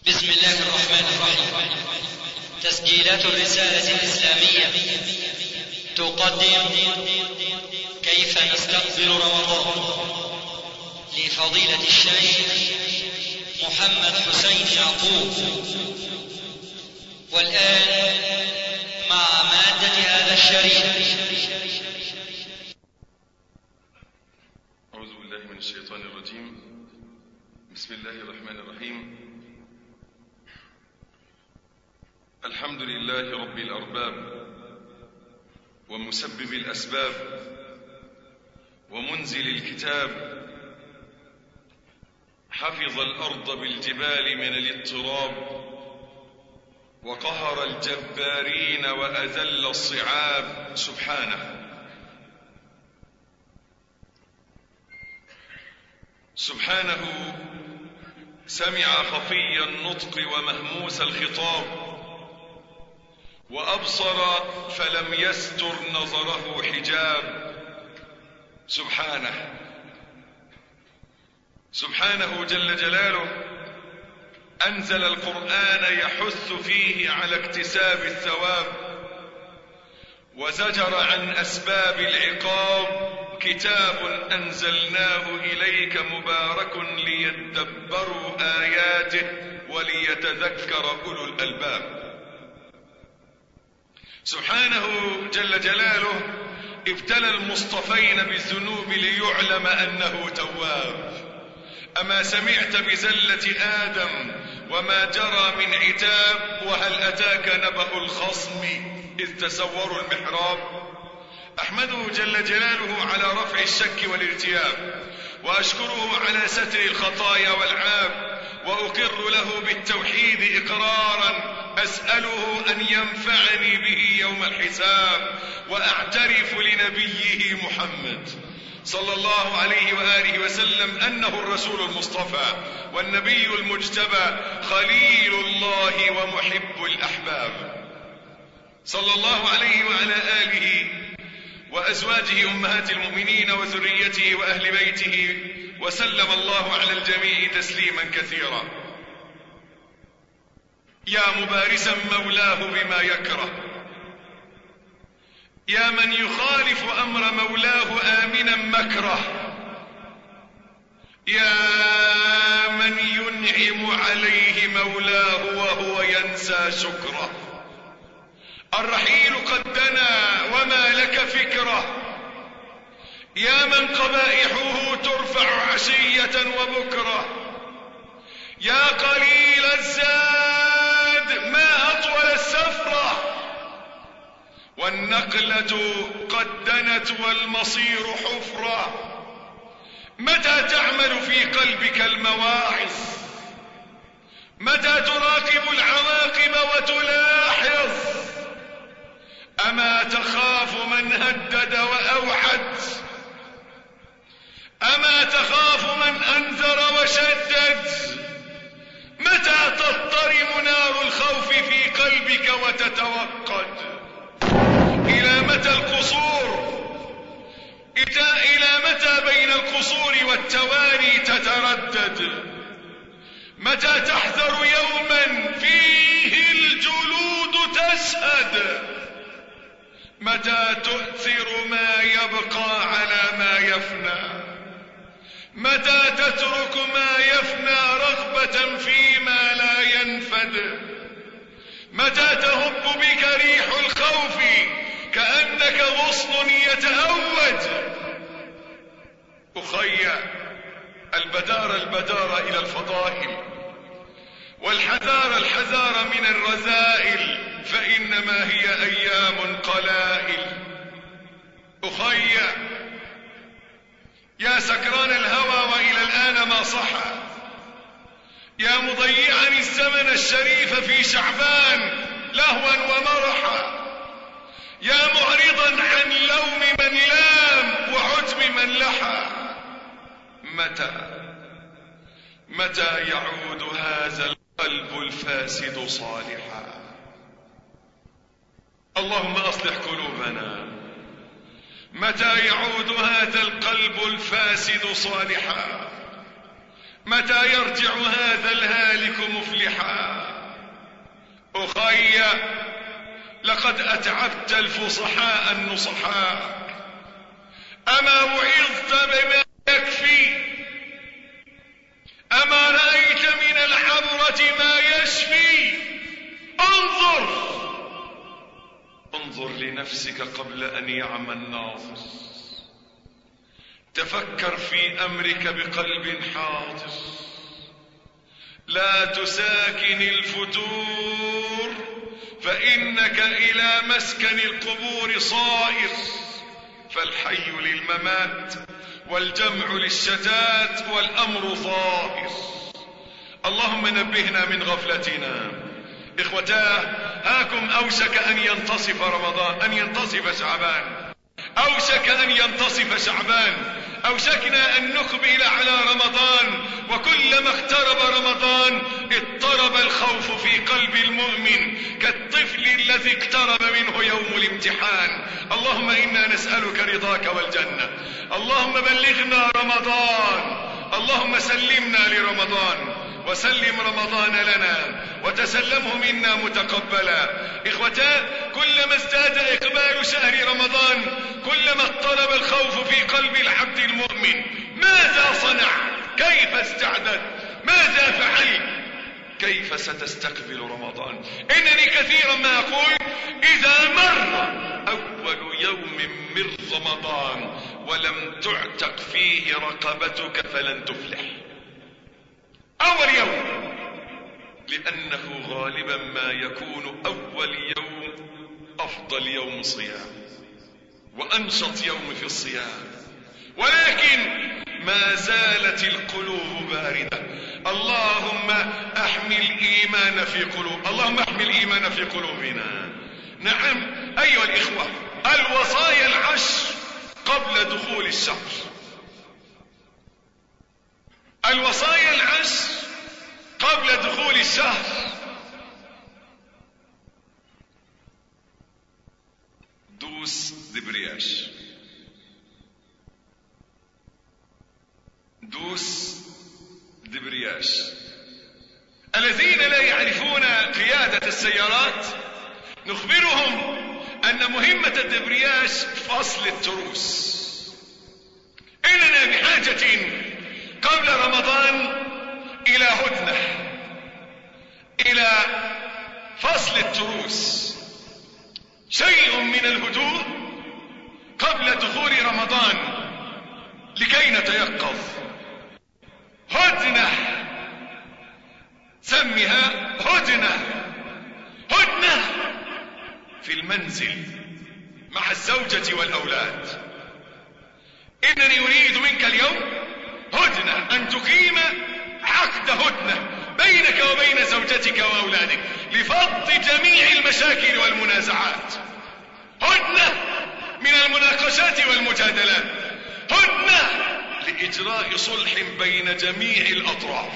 بسم الله الرحمن الرحيم تسجيلات الرسالة الإسلامية تقدم كيف نستقبل رمضان لفضيلة الشيخ محمد حسين يعقوب والآن مع مادة هذا الشريط أعوذ بالله من الشيطان الرجيم بسم الله الرحمن الرحيم الحمد لله رب الأرباب ومسبب الأسباب ومنزل الكتاب حفظ الأرض بالجبال من الاضطراب وقهر الجبارين وأذل الصعاب سبحانه سبحانه سمع خفي النطق ومهموس الخطاب وابصر فلم يستر نظره حجاب سبحانه سبحانه جل جلاله انزل القران يحث فيه على اكتساب الثواب وزجر عن اسباب العقاب كتاب انزلناه اليك مبارك ليدبروا اياته وليتذكر اولو الالباب سبحانه جل جلاله ابتلى المصطفين بالذنوب ليعلم انه تواب اما سمعت بزله ادم وما جرى من عتاب وهل اتاك نبا الخصم اذ تسوروا المحراب احمده جل جلاله على رفع الشك والارتياب واشكره على ستر الخطايا والعاب واقر له بالتوحيد اقرارا اساله ان ينفعني به يوم الحساب واعترف لنبيه محمد صلى الله عليه واله وسلم انه الرسول المصطفى والنبي المجتبى خليل الله ومحب الاحباب صلى الله عليه وعلى اله وازواجه امهات المؤمنين وذريته واهل بيته وسلم الله على الجميع تسليما كثيرا يا مبارسا مولاه بما يكره يا من يخالف امر مولاه امنا مكره يا من ينعم عليه مولاه وهو ينسى شكره الرحيل قد دنا وما لك فكره يا من قبائحه ترفع عشيه وبكره يا قليل الزاد ما اطول السفره والنقله قد دنت والمصير حفره متى تعمل في قلبك المواعظ متى تراقب العواقب وتلاحظ اما تخاف من هدد واوعد اما تخاف من انذر وشدد متى تضطرم نار الخوف في قلبك وتتوقد الى متى القصور الى متى بين القصور والتواني تتردد متى تحذر يوما فيه الجلود تسهد متى تؤثر ما يبقى على ما يفنى متى تترك ما يفنى رغبة فيما لا ينفد متى تهب بك ريح الخوف كأنك غصن يتهود أخي البدار البدار إلى الفضائل والحذار الحذار من الرذائل فإنما هي أيام قلائل أخي يا سكران الهوى وإلى الآن ما صح يا مضيعا الزمن الشريف في شعبان لهوا ومرحا يا معرضا عن لوم من لام وعتب من لحى متى متى يعود هذا القلب الفاسد صالحا اللهم اصلح قلوبنا متى يعود هذا القلب الفاسد صالحا متى يرجع هذا الهالك مفلحا أخي لقد أتعبت الفصحاء النصحاء أما وعظت بما يكفي أما رأيت من الحضرة ما يشفي انظر انظر لنفسك قبل أن يعمى الناظر تفكر في أمرك بقلب حاضر لا تساكن الفتور فإنك إلى مسكن القبور صائر فالحي للممات والجمع للشتات والأمر ظاهر اللهم نبهنا من غفلتنا إخوتاه هاكم أوشك أن ينتصف رمضان أن ينتصف شعبان أوشك أن ينتصف شعبان أوشكنا أن نقبل على رمضان وكلما اقترب رمضان اضطرب الخوف في قلب المؤمن كالطفل الذي اقترب منه يوم الامتحان اللهم إنا نسألك رضاك والجنة اللهم بلغنا رمضان اللهم سلمنا لرمضان وسلم رمضان لنا وتسلمه منا متقبلا اخوتا كلما ازداد اقبال شهر رمضان كلما اضطرب الخوف في قلب العبد المؤمن ماذا صنع كيف استعدد ماذا فعل كيف ستستقبل رمضان انني كثيرا ما اقول اذا مر اول يوم من رمضان ولم تعتق فيه رقبتك فلن تفلح اول يوم لانه غالبا ما يكون اول يوم افضل يوم صيام وانشط يوم في الصيام ولكن ما زالت القلوب باردة اللهم احمل الايمان في قلوب اللهم احمل الايمان في قلوبنا نعم ايها الاخوة الوصايا العشر قبل دخول الشهر الوصايا العشر قبل دخول الشهر دوس دبرياش دوس دبرياش الذين لا يعرفون قيادة السيارات نخبرهم أن مهمة الدبرياش فصل التروس إننا بحاجة قبل رمضان إلى هدنة إلى فصل التروس شيء من الهدوء قبل دخول رمضان لكي نتيقظ هدنة سمها هدنة هدنة في المنزل مع الزوجة والأولاد إنني أريد منك اليوم هدنة أن تقيم عقد هدنة بينك وبين زوجتك وأولادك لفض جميع المشاكل والمنازعات هدنة من المناقشات والمجادلات هدنة لإجراء صلح بين جميع الأطراف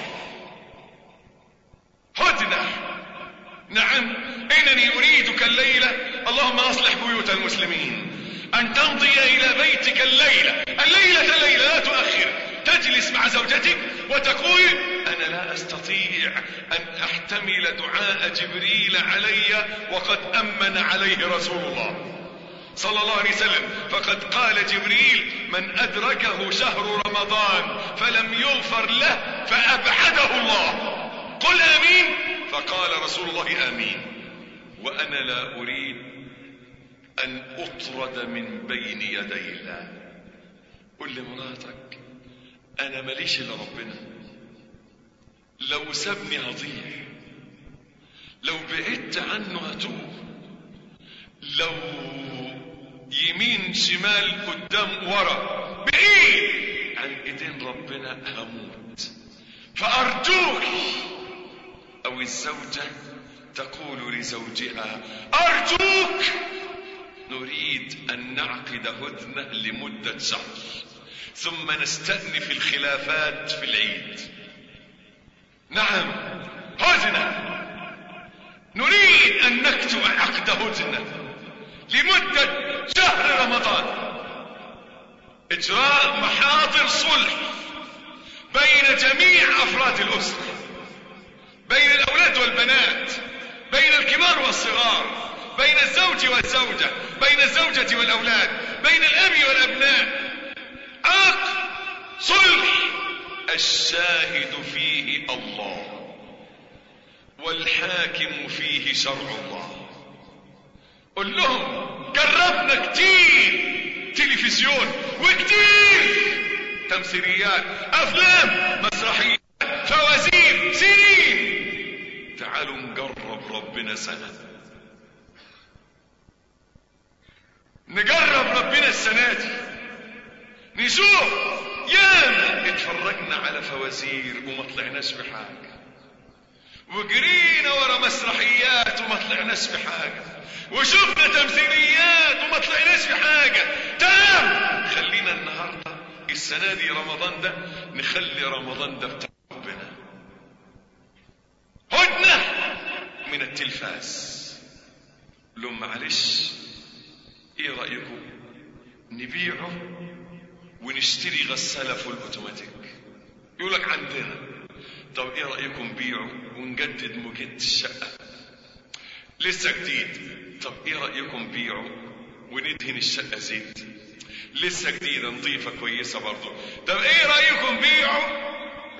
هدنة نعم إنني أريدك الليلة اللهم أصلح بيوت المسلمين أن تمضي إلى بيتك الليلة الليلة الليلة لا تؤخر تجلس مع زوجتك وتقول أنا لا أستطيع أن أحتمل دعاء جبريل علي وقد أمن عليه رسول الله صلى الله عليه وسلم فقد قال جبريل من أدركه شهر رمضان فلم يغفر له فأبعده الله قل آمين فقال رسول الله آمين وأنا لا أريد أن أطرد من بين يدي الله قل لمراتك أنا ماليش إلا ربنا لو سابني هضيع لو بعدت عنه هتوه لو يمين شمال قدام ورا بعيد عن ايدين ربنا هموت فارجوك او الزوجة تقول لزوجها ارجوك نريد ان نعقد هدنة لمدة شهر ثم نستأنف الخلافات في العيد نعم هدنة نريد ان نكتب عقد هدنة لمدة شهر رمضان اجراء محاضر صلح بين جميع افراد الاسرة بين الاولاد والبنات بين الكبار والصغار بين الزوج والزوجة بين الزوجة والأولاد بين الأب والأبناء عقد صلح الشاهد فيه الله والحاكم فيه شرع الله قل لهم جربنا كتير تلفزيون وكتير تمثيليات افلام مسرحيات فوازير سنين تعالوا نجرب ربنا سنة نجرب ربنا السنة دي نشوف ياما اتفرجنا على فوازير وما طلعناش بحاجة وجرينا ورا مسرحيات وما طلعناش بحاجة وشفنا تمثيليات وما طلعناش بحاجة تمام خلينا النهاردة السنة دي رمضان ده نخلي رمضان ده بتاع ربنا هدنة من التلفاز لهم معلش ايه رأيكم نبيعه ونشتري غسالة فول اوتوماتيك يقول لك عندنا طب ايه رأيكم بيعه ونجدد موجة الشقة لسه جديد طب ايه رأيكم بيعه وندهن الشقة زيت لسه جديدة نظيفة كويسة برضو طب ايه رأيكم بيعه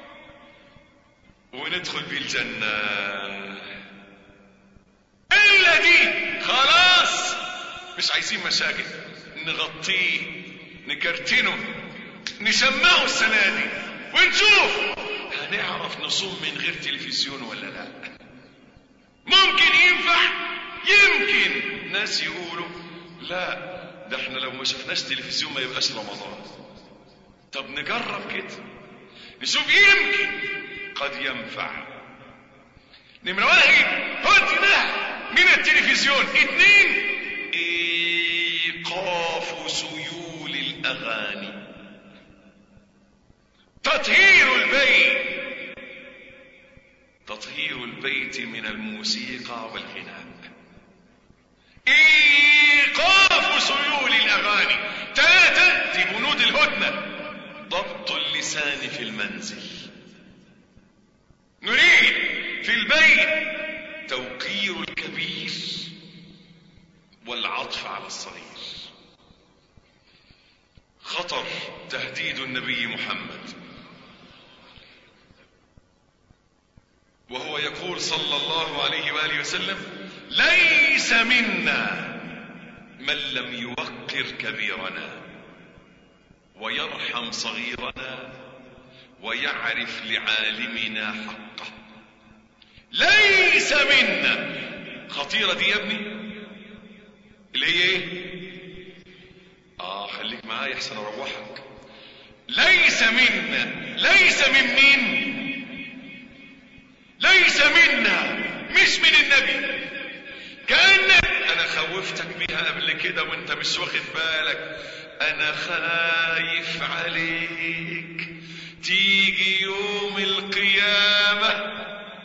وندخل بيه الجنة الا دي خلاص مش عايزين مشاكل نغطيه نكرتنه نسمعه السنة دي ونشوف هنعرف نصوم من غير تلفزيون ولا لا ممكن ينفع يمكن ناس يقولوا لا ده احنا لو ما شفناش تلفزيون ما يبقاش رمضان طب نجرب كده نشوف يمكن قد ينفع نمرة واحد هدنة من التلفزيون اتنين ايقاف سيول الاغاني تطهير البيت تطهير البيت من الموسيقى والغناء ايقاف سيول الاغاني ثلاثة دي بنود الهدنة ضبط اللسان في المنزل نريد في البيت توقير الكبير والعطف على الصغير خطر تهديد النبي محمد وهو يقول صلى الله عليه واله وسلم ليس منا من لم يوقر كبيرنا ويرحم صغيرنا ويعرف لعالمنا حقه ليس منا خطيرة دي يا ابني اللي هي ايه اه خليك معايا احسن اروحك ليس منا ليس من مين ليس منا مش من النبي كأنك انا خوفتك بيها قبل كده وانت مش واخد بالك انا خايف عليك تيجي يوم القيامة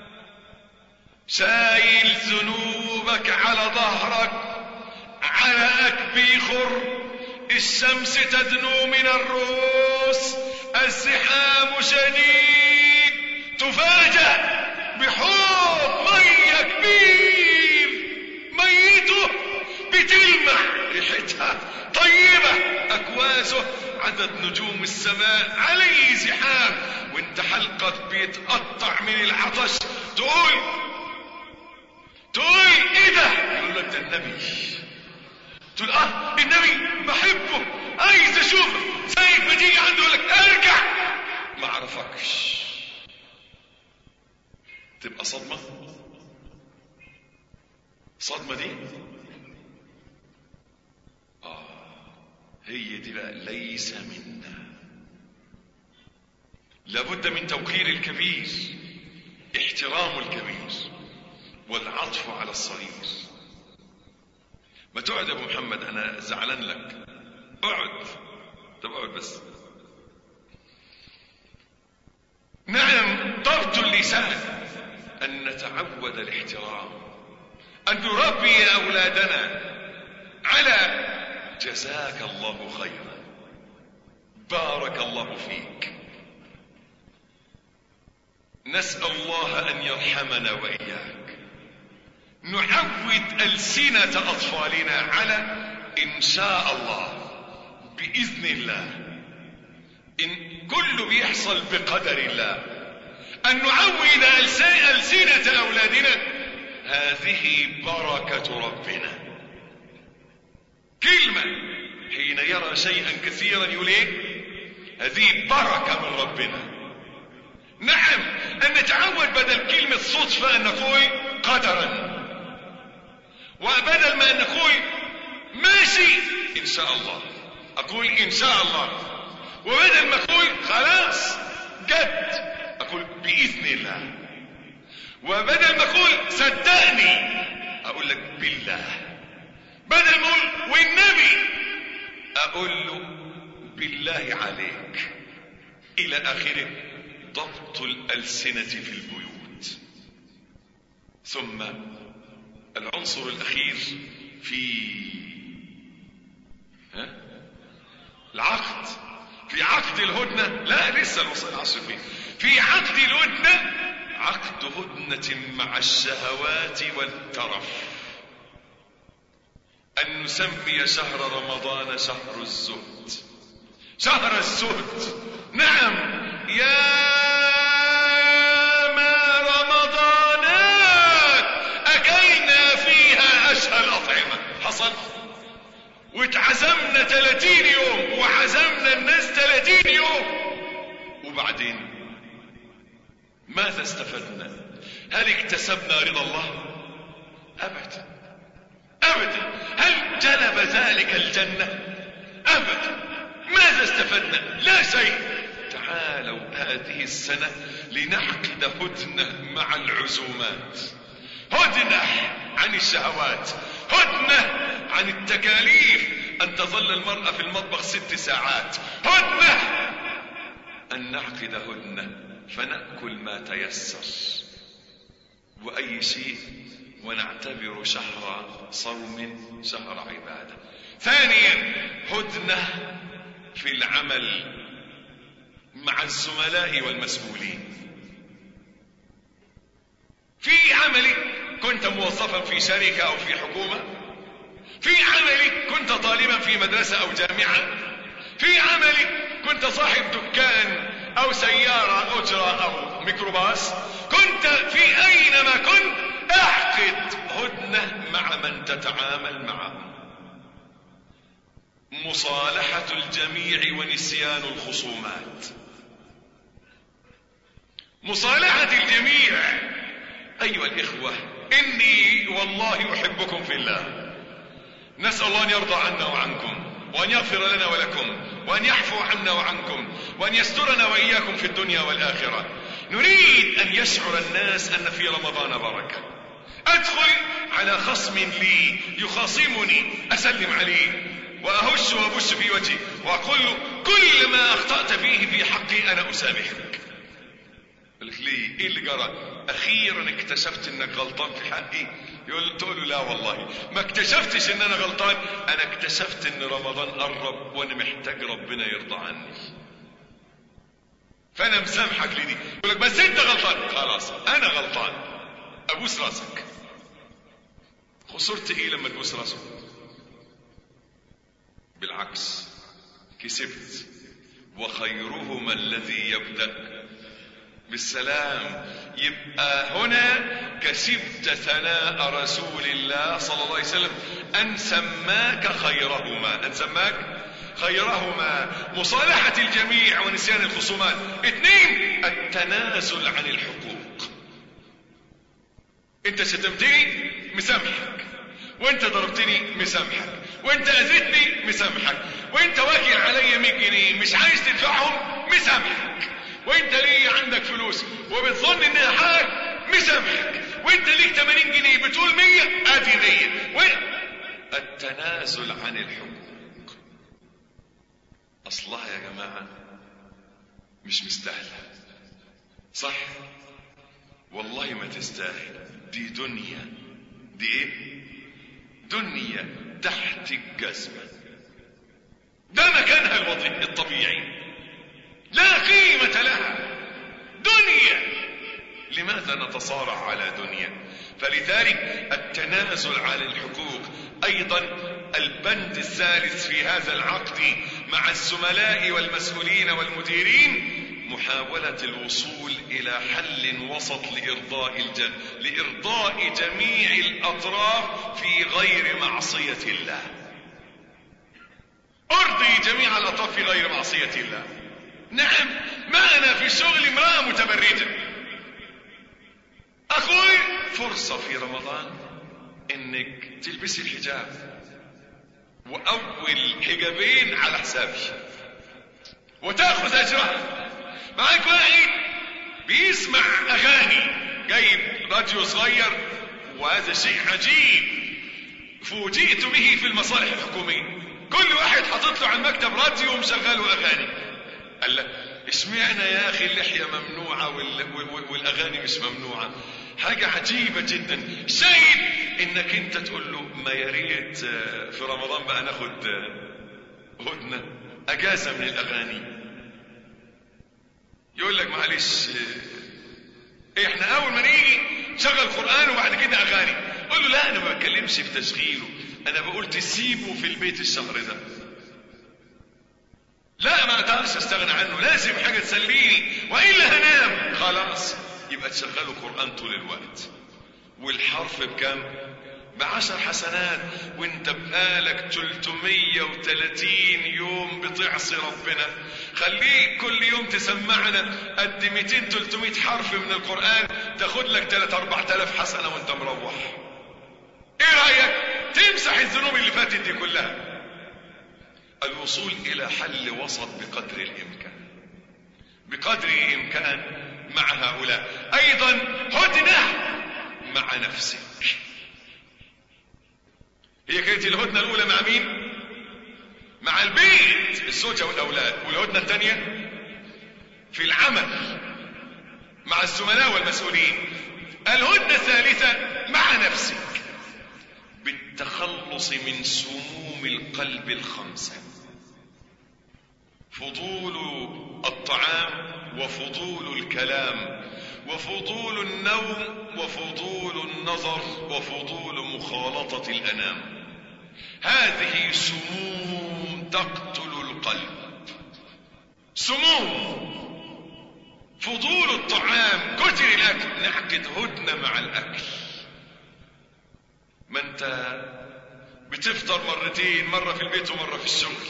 شايل ذنوبك على ظهرك علقك بيخر الشمس تدنو من الرؤوس الزحام شديد تفاجأ بحوض مية كبير ميته بتلمع ريحتها طيبة أكواسه عدد نجوم السماء عليه زحام وانت حلقك بيتقطع من العطش تقول تقول ايه ده يقول لك ده النبي تقول اه النبي بحبه عايز اشوفه سايب ما تيجي عنده يقول لك ارجع ما اعرفكش تبقى صدمة صدمة دي آه هي دي بقى ليس منا لابد من توقير الكبير احترام الكبير والعطف على الصغير ما تقعد يا ابو محمد انا زعلان لك اقعد طب اقعد بس نعم ضبط اللسان ان نتعود الاحترام ان نربي اولادنا على جزاك الله خيرا بارك الله فيك نسال الله ان يرحمنا واياك نعود ألسنة أطفالنا على إن شاء الله بإذن الله إن كله بيحصل بقدر الله أن نعود ألسنة أولادنا هذه بركة ربنا كلمة حين يرى شيئا كثيرا يقول ايه هذه بركة من ربنا نعم أن نتعود بدل كلمة صدفة أن نقول قدرا وبدل ما أن نقول ماشي إن شاء الله أقول إن شاء الله وبدل ما أقول خلاص جد أقول بإذن الله وبدل ما أقول صدقني أقول لك بالله بدل ما أقول والنبي أقول له بالله عليك إلى آخره ضبط الألسنة في البيوت ثم العنصر الأخير في ها؟ العقد في عقد الهدنة لا لسه الوصل العصر فيه في عقد الهدنة عقد هدنة مع الشهوات والترف أن نسمي شهر رمضان شهر الزهد شهر الزهد نعم يا ما رمضانات أكلنا فيها أشهى الأطعمة حصل واتعزمنا 30 يوم وعزمنا الناس 30 يوم وبعدين ماذا استفدنا هل اكتسبنا رضا الله أبدا أبدا هل جلب ذلك الجنة أبدا ماذا استفدنا لا شيء تعالوا هذه السنة لنعقد هدنة مع العزومات هدنة عن الشهوات هدنة عن التكاليف أن تظل المرأة في المطبخ ست ساعات هدنة أن نعقد هدنة فنأكل ما تيسر وأي شيء ونعتبر شهر صوم شهر عبادة ثانيا هدنة في العمل مع الزملاء والمسؤولين في عملك كنت موظفا في شركة أو في حكومة في عملك كنت طالبا في مدرسة أو جامعة في عملك كنت صاحب دكان أو سيارة أجرة أو ميكروباص كنت في أينما كنت اعقد هدنة مع من تتعامل معه مصالحة الجميع ونسيان الخصومات مصالحة الجميع أيها الإخوة إني والله أحبكم في الله نسأل الله أن يرضى عنا وعنكم وأن يغفر لنا ولكم وأن يحفو عنا وعنكم وأن يسترنا وإياكم في الدنيا والآخرة نريد أن يشعر الناس أن في رمضان بركة أدخل على خصم لي يخاصمني أسلم عليه وأهش وأبش في وجهي وأقول له كل ما أخطأت فيه في حقي أنا أسامحك قال لك ليه ايه اللي جرى اخيرا اكتشفت انك غلطان في حقي يقول تقول له لا والله ما اكتشفتش ان انا غلطان انا اكتشفت ان رمضان قرب وانا محتاج ربنا يرضى عني فانا مسامحك لدي يقول لك بس انت غلطان خلاص انا غلطان ابوس راسك خسرت ايه لما تبوس راسه بالعكس كسبت وخيرهما الذي يبدأ بالسلام يبقى هنا كسبت ثناء رسول الله صلى الله عليه وسلم أن سماك خيرهما أن سماك خيرهما مصالحة الجميع ونسيان الخصومات اثنين التنازل عن الحقوق انت شتمتني مسامحك وانت ضربتني مسامحك وانت اذيتني مسامحك وانت واكل عليا 100 جنيه مش عايز تدفعهم مسامحك وانت ليه عندك فلوس وبتظن انها حاجة مسامحك وانت ليك 80 جنيه بتقول 100 ادي 100 و... التنازل عن الحقوق اصلها يا جماعة مش مستاهلة صح والله ما تستاهل دي دنيا دي ايه دنيا تحت الجزمة ده مكانها الوظيفي الطبيعي لا قيمة لها دنيا لماذا نتصارع على دنيا فلذلك التنازل على الحقوق ايضا البند الثالث في هذا العقد مع الزملاء والمسؤولين والمديرين محاولة الوصول إلى حل وسط لإرضاء الجن لإرضاء جميع الأطراف في غير معصية الله أرضي جميع الأطراف في غير معصية الله نعم معنا في الشغل امرأة متبرجة أخوي فرصة في رمضان إنك تلبسي الحجاب وأول حجابين على حسابي وتأخذ أجرها معاك واحد بيسمع أغاني جايب راديو صغير وهذا شيء عجيب فوجئت به في المصالح الحكومية كل واحد حاطط له على المكتب راديو ومشغله أغاني قال لك اشمعنى يا أخي اللحية ممنوعة والأغاني مش ممنوعة حاجة عجيبة جدا شايف انك انت تقول له ما يا ريت في رمضان بقى ناخد هدنة اجازة من الاغاني يقول لك معلش إيه احنا اول ما نيجي نشغل قرآن وبعد كده اغاني قول له لا انا ما بتكلمش في تشغيله انا بقول تسيبه في البيت الشهر ده لا ما اقدرش استغنى عنه لازم حاجة تسليني والا هنام خلاص يبقى تشغلوا قرآن طول الوقت والحرف بكم بعشر حسنات وانت بقالك 330 يوم بتعصي ربنا خليك كل يوم تسمعنا قد 200 300 حرف من القرآن تاخد لك 3 4000 حسنة وانت مروح ايه رأيك تمسح الذنوب اللي فاتت دي كلها الوصول الى حل وسط بقدر الامكان بقدر الامكان مع هؤلاء ايضا هدنة مع نفسك هي كانت الهدنة الاولى مع مين مع البيت الزوجة والاولاد والهدنة الثانية في العمل مع الزملاء والمسؤولين الهدنة الثالثة مع نفسك بالتخلص من سموم القلب الخمسة فضول الطعام وفضول الكلام وفضول النوم وفضول النظر وفضول مخالطة الأنام هذه سموم تقتل القلب سموم فضول الطعام كتر الأكل نعقد هدنة مع الأكل ما انت بتفطر مرتين مرة في البيت ومرة في الشغل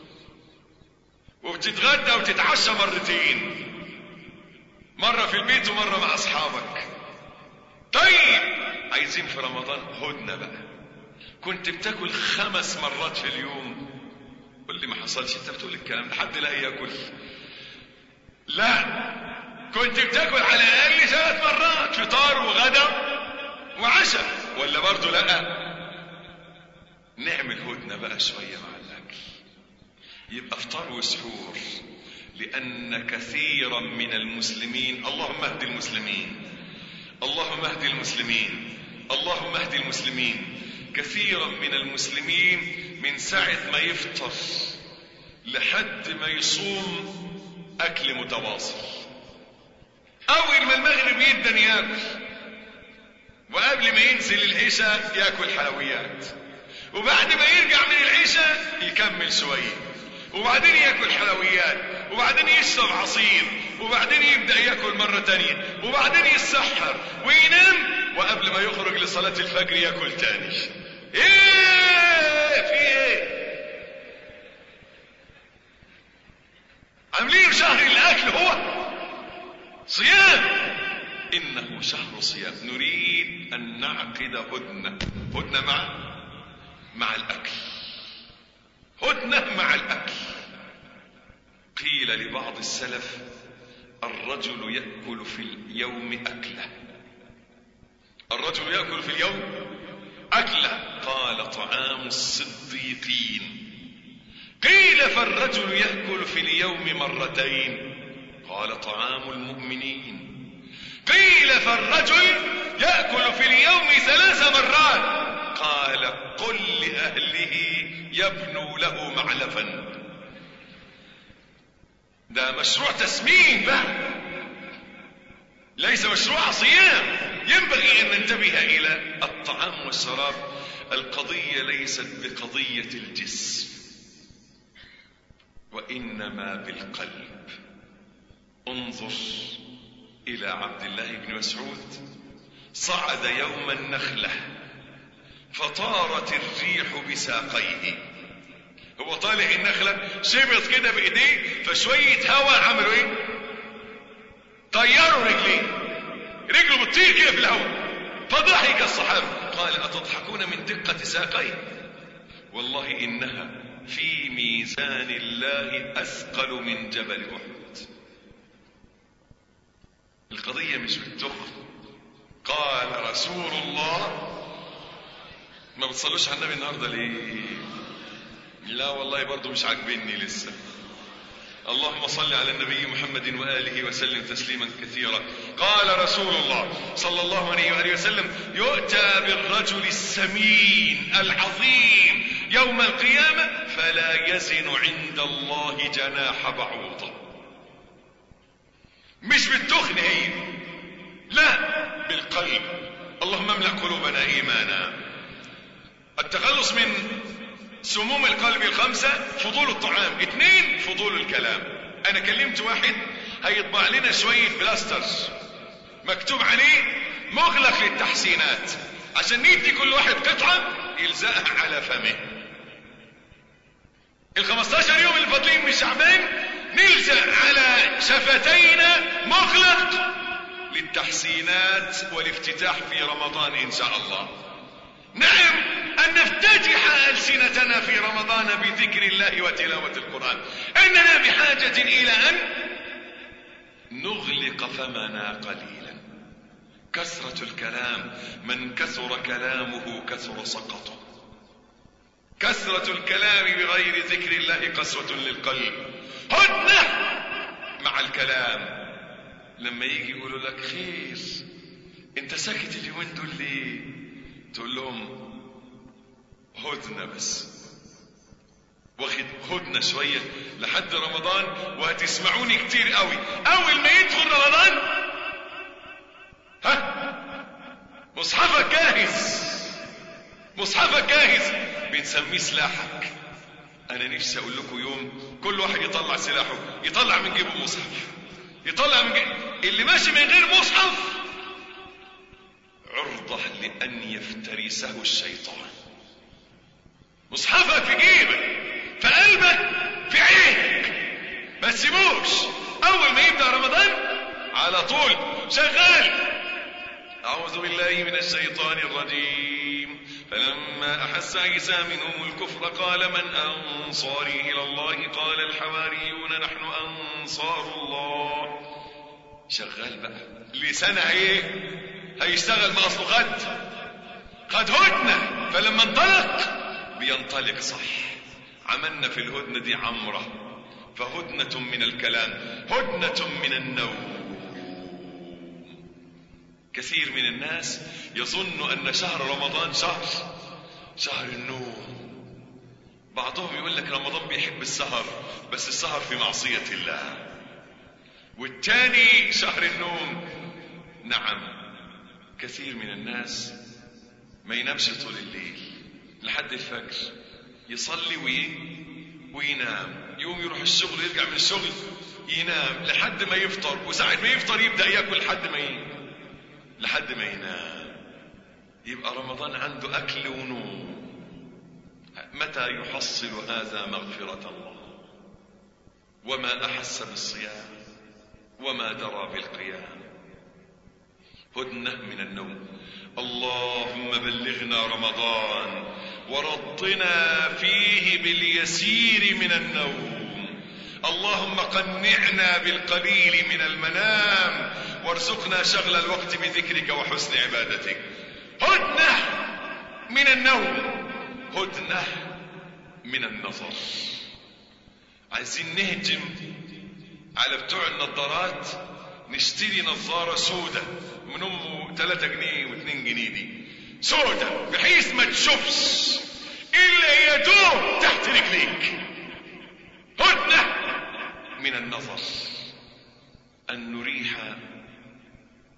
وبتتغدى وتتعشى مرتين مرة في البيت ومرة مع أصحابك طيب عايزين في رمضان هدنة بقى كنت بتاكل خمس مرات في اليوم قول لي ما حصلش انت بتقول الكلام ده حد لا ياكل لا كنت بتاكل على الاقل ثلاث مرات فطار وغدا وعشاء ولا برضه لا نعمل هدنة بقى شوية مع الاكل يبقى افطار وسحور لان كثيرا من المسلمين اللهم اهد المسلمين اللهم اهد المسلمين اللهم اهد المسلمين كثيرا من المسلمين من ساعة ما يفطر لحد ما يصوم اكل متواصل اول ما المغرب يبدا ياكل وقبل ما ينزل العشاء ياكل حلويات وبعد ما يرجع من العشاء يكمل شويه وبعدين ياكل حلويات وبعدين يشرب عصير وبعدين يبدا ياكل مره تانية وبعدين يتسحر وينام وقبل ما يخرج لصلاه الفجر ياكل تاني ايه في ايه عاملين شهر الاكل هو صيام انه شهر صيام نريد ان نعقد هدنه هدنه مع مع الاكل هدنه مع الاكل قيل لبعض السلف الرجل ياكل في اليوم اكله الرجل ياكل في اليوم اكله قال طعام الصديقين قيل فالرجل ياكل في اليوم مرتين قال طعام المؤمنين قيل فالرجل ياكل في اليوم ثلاث مرات قال قل لاهله يبنوا له معلفا ده مشروع تسمين بقى ليس مشروع صيام ينبغي ان ننتبه الى الطعام والشراب القضيه ليست بقضيه الجسم وانما بالقلب انظر الى عبد الله بن مسعود صعد يوم النخله فطارت الريح بساقيه هو طالع النخله شبط كده بايديه فشويه هواء عملوا ايه طيروا رجليه رجله بتطير كده في الهواء فضحك الصحابه قال اتضحكون من دقه ساقيه والله انها في ميزان الله اثقل من جبل احد القضيه مش بالتخن قال رسول الله ما بتصلوش على النبي النهارده ليه لا والله برضو مش عاجبني لسه اللهم صل على النبي محمد واله وسلم تسليما كثيرا قال رسول الله صلى الله عليه واله وسلم يؤتى بالرجل السمين العظيم يوم القيامه فلا يزن عند الله جناح بعوضه مش بالتخن هي لا بالقلب اللهم املا قلوبنا ايمانا التخلص من سموم القلب الخمسة فضول الطعام اثنين فضول الكلام انا كلمت واحد هيطبع لنا شوية بلاسترز مكتوب عليه مغلق للتحسينات عشان ندي كل واحد قطعة يلزقها على فمه ال 15 يوم اللي فاضلين من شعبان نلزق على شفتينا مغلق للتحسينات والافتتاح في رمضان ان شاء الله نعم أن نفتتح ألسنتنا في رمضان بذكر الله وتلاوة القرآن أننا بحاجة إلى أن نغلق فمنا قليلا كثرة الكلام من كثر كلامه كثر سقطه كثرة الكلام بغير ذكر الله قسوة للقلب هدنة مع الكلام لما يجي يقولوا لك خير انت ساكت اليومين دول ليه تقول لهم هدنة بس واخد هدنة شوية لحد رمضان وهتسمعوني كتير قوي اول ما يدخل رمضان ها مصحفك جاهز مصحفك جاهز بنسميه سلاحك انا نفسي اقول لكم يوم كل واحد يطلع سلاحه يطلع من جيبه مصحف يطلع من جيبه اللي ماشي من غير مصحف عرضة لأن يفترسه الشيطان مصحفك في جيبك في قلبك في عينك ما تسيبوش أول ما يبدأ رمضان على طول شغال أعوذ بالله من الشيطان الرجيم فلما أحس عيسى منهم الكفر قال من أنصاري إلى الله قال الحواريون نحن أنصار الله شغال بقى لسانه ايه هيشتغل ما اصله خد خد هدنة فلما انطلق بينطلق صح عملنا في الهدنة دي عمرة فهدنة من الكلام هدنة من النوم كثير من الناس يظن أن شهر رمضان شهر شهر النوم بعضهم يقول لك رمضان بيحب السهر بس السهر في معصية الله والتاني شهر النوم نعم كثير من الناس ما ينامش طول الليل لحد الفجر يصلي وي... وينام يقوم يروح الشغل يرجع من الشغل ينام لحد ما يفطر وساعة ما يفطر يبدأ ياكل لحد ما ي... لحد ما ينام يبقى رمضان عنده أكل ونوم متى يحصل هذا مغفرة الله وما أحس بالصيام وما درى بالقيام هدنة من النوم اللهم بلغنا رمضان ورضنا فيه باليسير من النوم اللهم قنعنا بالقليل من المنام وارزقنا شغل الوقت بذكرك وحسن عبادتك هدنة من النوم هدنة من النظر عايزين نهجم على بتوع النظارات نشتري نظارة سودة من امه 3 جنيه و2 جنيه دي سودة بحيث ما تشوفش الا يدوب تحت رجليك هدنة من النظر ان نريح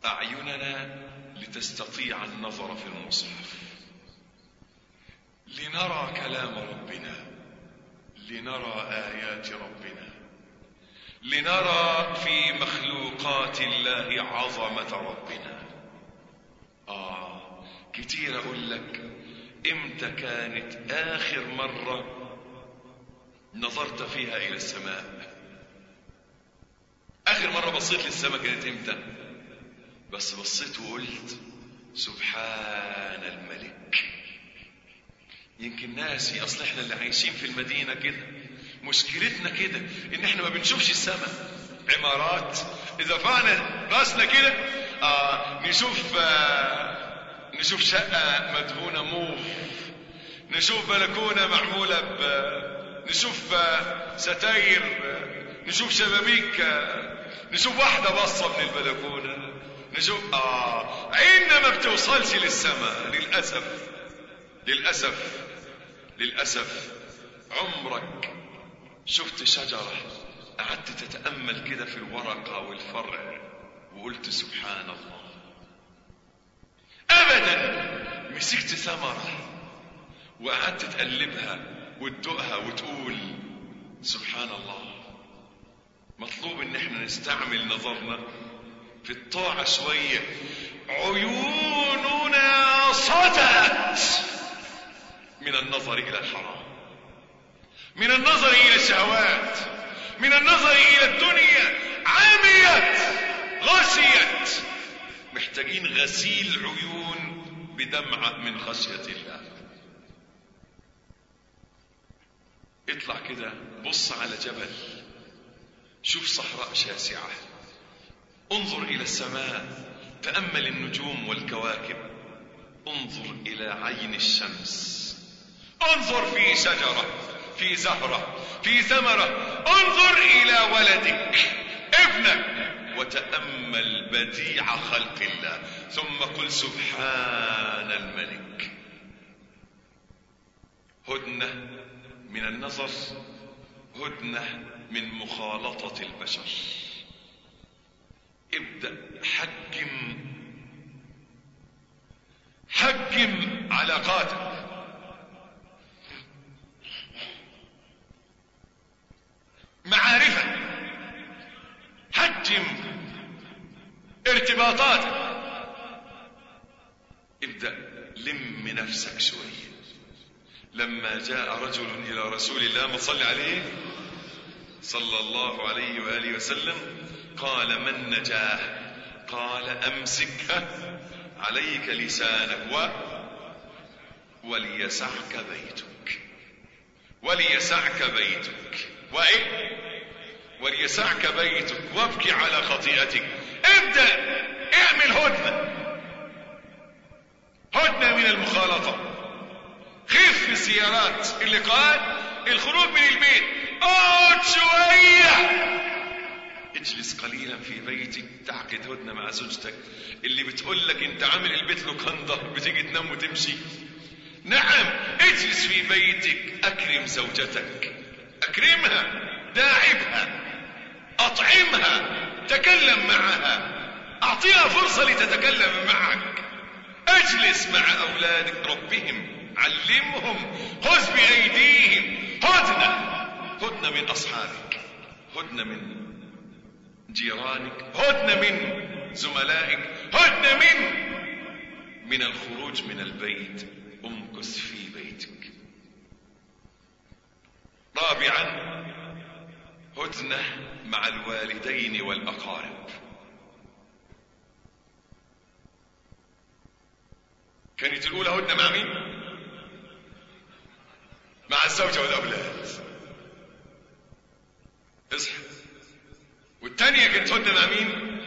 أعيننا لتستطيع النظر في المصحف لنرى كلام ربنا لنرى آيات ربنا لنرى في مخلوقات الله عظمة ربنا آه كتير أقول لك إمتى كانت آخر مرة نظرت فيها إلى السماء آخر مرة بصيت للسماء كانت إمتى بس بصيت وقلت سبحان الملك يمكن ناسي اصل احنا اللي عايشين في المدينه كده مشكلتنا كده ان احنا ما بنشوفش السماء عمارات اذا فعنا راسنا كده آه نشوف آه نشوف شقه مدهونه موف نشوف بلكونه معموله ب نشوف آه ستاير آه نشوف شبابيك آه نشوف واحده باصه من البلكونه نشوف اه عيننا ما بتوصلش للسماء للاسف للاسف للاسف عمرك شفت شجره قعدت تتامل كده في الورقه والفرع وقلت سبحان الله ابدا مسكت ثمره وقعدت تقلبها وتدوقها وتقول سبحان الله مطلوب ان احنا نستعمل نظرنا في الطاعة شوية عيوننا صدأت من النظر إلى الحرام من النظر إلى الشهوات من النظر إلى الدنيا عميت غشيت محتاجين غسيل عيون بدمعة من خشية الله اطلع كده بص على جبل شوف صحراء شاسعه انظر الى السماء تامل النجوم والكواكب انظر الى عين الشمس انظر في شجره في زهره في ثمره انظر الى ولدك ابنك وتامل بديع خلق الله ثم قل سبحان الملك هدنه من النظر هدنه من مخالطه البشر ابدأ حجم حجم علاقاتك معارفك حجم ارتباطاتك ابدأ لم نفسك شوية لما جاء رجل إلى رسول الله ما صلى عليه صلى الله عليه وآله وسلم قال من نجاه قال امسك عليك لسانك و وليسعك بيتك وليسعك بيتك وايه وليسعك بيتك وابكي على خطيئتك ابدا اعمل هدنه هدنه من المخالطه خف في السيارات اللقاءات الخروج من البيت اقعد شويه اجلس قليلا في بيتك تعقد هدنه مع زوجتك اللي بتقول لك انت عامل البيت لوكاندا بتيجي تنام وتمشي نعم اجلس في بيتك اكرم زوجتك اكرمها داعبها اطعمها تكلم معها اعطيها فرصه لتتكلم معك اجلس مع اولادك ربهم علمهم خذ بايديهم هدنه هدنه من اصحابك هدنه من جيرانك هدنه من زملائك هدنه من من الخروج من البيت امكث في بيتك رابعا هدنه مع الوالدين والاقارب كانت الاولى هدنه مع مين مع الزوجه والاولاد اصحى والتانية كانت هدنة مع مين؟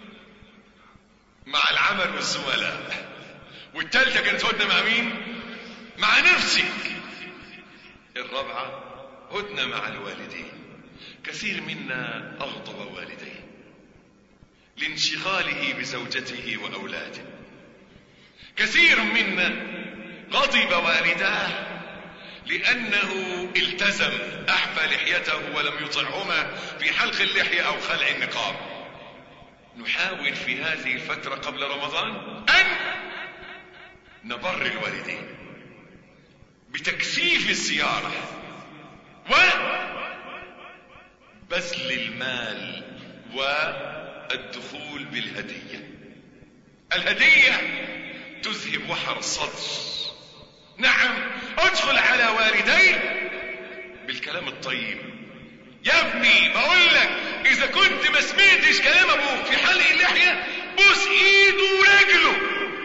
مع العمل والزملاء والتالتة كانت هدنة مع مين؟ مع نفسك الرابعة هدنة مع الوالدين كثير منا أغضب والديه لانشغاله بزوجته وأولاده كثير منا غضب والداه لأنه التزم أحفى لحيته ولم يطعهما في حلق اللحية أو خلع النقاب نحاول في هذه الفترة قبل رمضان أن نبر الوالدين بتكثيف الزيارة وبذل المال والدخول بالهدية الهدية تذهب وحر الصدر نعم ادخل على والديك بالكلام الطيب يا ابني بقول لك اذا كنت ما سمعتش كلام ابوك في حلق اللحيه بوس ايده ورجله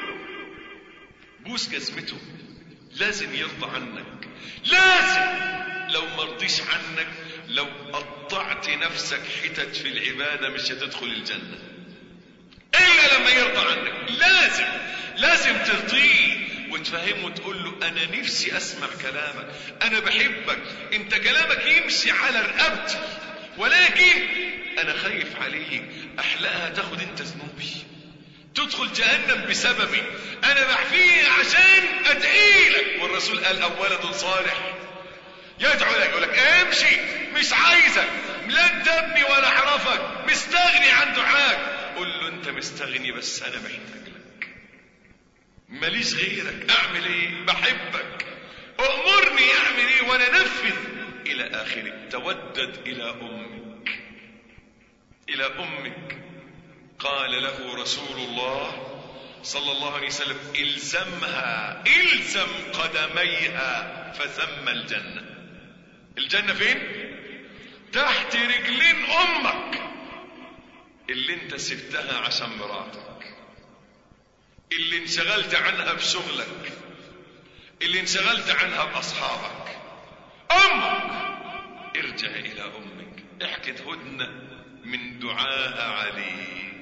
بوس جزمته لازم يرضى عنك لازم لو مرضيش عنك لو قطعت نفسك حتت في العباده مش هتدخل الجنه الا لما يرضى عنك لازم لازم ترضيه وتفهمه وتقول له انا نفسي اسمع كلامك انا بحبك انت كلامك يمشي على رقبتي ولكن انا خايف عليك احلقها تاخد انت ذنوبي تدخل جهنم بسببي انا بحفيه عشان ادعي لك والرسول قال او ولد صالح يدعو لك يقول لك امشي مش عايزك لا انت ابني ولا اعرفك مستغني عن دعاك قول له انت مستغني بس انا محتاج لك ماليش غيرك اعمل ايه بحبك امرني اعمل ايه وانا نفذ الى اخره تودد الى امك الى امك قال له رسول الله صلى الله عليه وسلم الزمها الزم قدميها فثم الجنه الجنه فين تحت رجلين امك اللي انت سبتها عشان مراتك اللي انشغلت عنها بشغلك اللي انشغلت عنها باصحابك امك ارجع الى امك احكي هدنه من دعاها عليك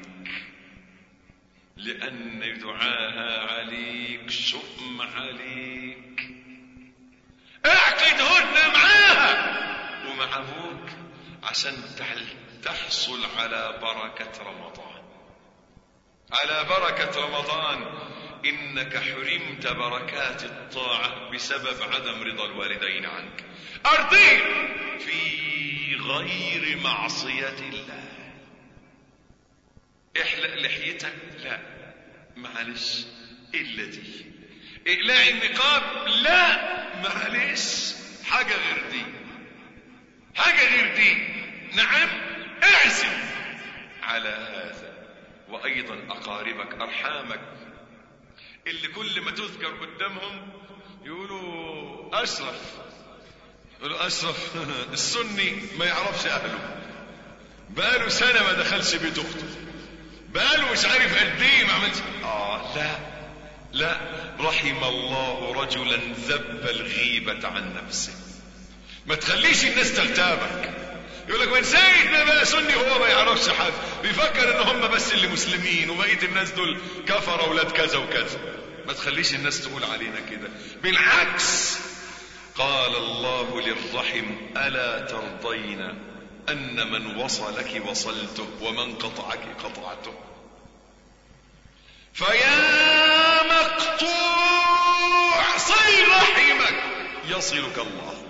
لان دعاها عليك شؤم عليك اعقد هدنه معاها ومع ابوك عشان تحصل على بركه رمضان على بركه رمضان انك حرمت بركات الطاعه بسبب عدم رضا الوالدين عنك ارضيك في غير معصيه الله احلق لحيتك لا معلش الا دي اقلاع النقاب لا معلش حاجه غير دي حاجه غير دي نعم اعزم على هذا وايضا اقاربك ارحامك اللي كل ما تذكر قدامهم يقولوا اشرف يقولوا اشرف السني ما يعرفش اهله بقاله سنه ما دخلش بيت اخته بقاله مش عارف قد ايه ما عملش اه لا لا رحم الله رجلا ذب الغيبة عن نفسه ما تخليش الناس تغتابك يقول لك من سيد ما بقى سني هو ما يعرفش حاجة بيفكر ان هم بس اللي مسلمين وبقية الناس دول كفر اولاد كذا وكذا ما تخليش الناس تقول علينا كده بالعكس قال الله للرحم الا ترضين ان من وصلك وصلته ومن قطعك قطعته فيا مقطوع صل رحمك يصلك الله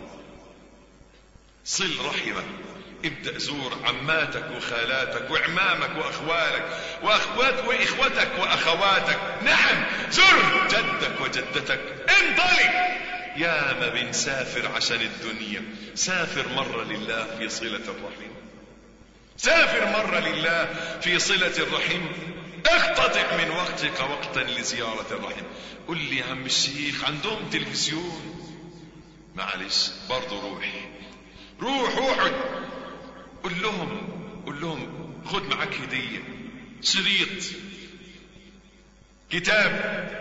صل رحمك ابدأ زور عماتك وخالاتك وعمامك واخوالك واخوات واخوتك واخواتك نعم زر جدك وجدتك انطلق يا ما بنسافر عشان الدنيا سافر مرة لله في صلة الرحم سافر مرة لله في صلة الرحم اقتطع من وقتك وقتا لزيارة الرحم قل لي يا عم الشيخ عندهم تلفزيون معلش برضه روح روح اقعد قل لهم قل لهم خد معاك هدية شريط كتاب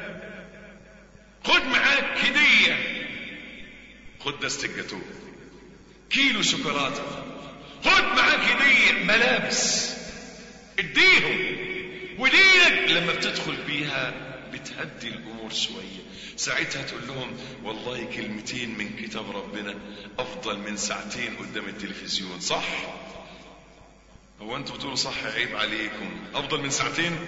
خد معاك هدية خد دستة جاتوه كيلو شوكولاتة خد معاك هدية ملابس اديهم ودينك لما بتدخل بيها بتهدي الامور شويه ساعتها تقول لهم والله كلمتين من كتاب ربنا افضل من ساعتين قدام التلفزيون صح هو انتوا بتقولوا صح عيب عليكم افضل من ساعتين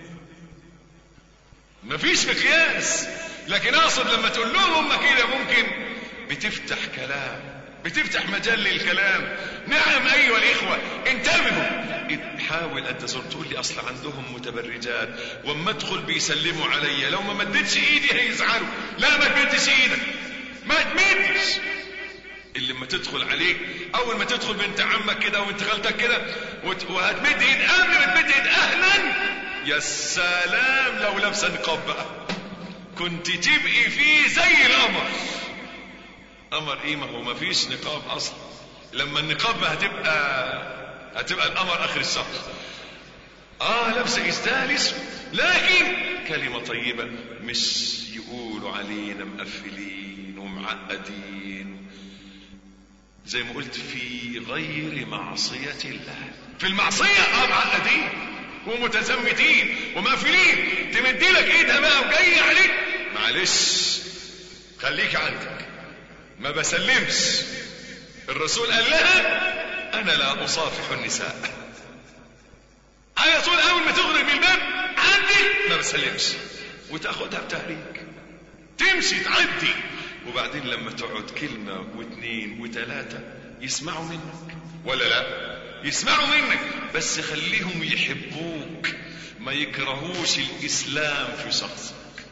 مفيش مقياس لكن اقصد لما تقول لهم هم كده ممكن بتفتح كلام بتفتح مجال للكلام نعم ايها الاخوة انتبهوا حاول ان تزور تقول لي اصل عندهم متبرجات واما ادخل بيسلموا عليا لو ما مدتش ايدي هيزعلوا لا ما تمدش ايدك ما تمدش اللي لما تدخل عليك اول ما تدخل بنت عمك كده وانت خالتك كده وت- وهتمد ايد قبل ما تمد ايد اهلا يا سلام لو لابسه نقاب بقى كنت تبقي فيه زي القمر قمر ايه ما هو ما فيش نقاب اصلا لما النقاب هتبقى هتبقى القمر اخر الشهر اه لابسه اسدال اسود لكن كلمه طيبه مش يقولوا علينا مقفلين ومعقدين زي ما قلت في غير معصيه الله في المعصيه اه معقدين ومتزمتين ومقفلين تمدي لك ايدها بقى وجاي عليك معلش خليك عندك ما بسلمش الرسول قال لها انا لا اصافح النساء على طول اول ما تغلق من الباب عندي ما بسلمش وتاخدها بتهريج تمشي تعدي وبعدين لما تقعد كلمة واثنين وثلاثة يسمعوا منك ولا لا يسمعوا منك بس خليهم يحبوك ما يكرهوش الإسلام في شخصك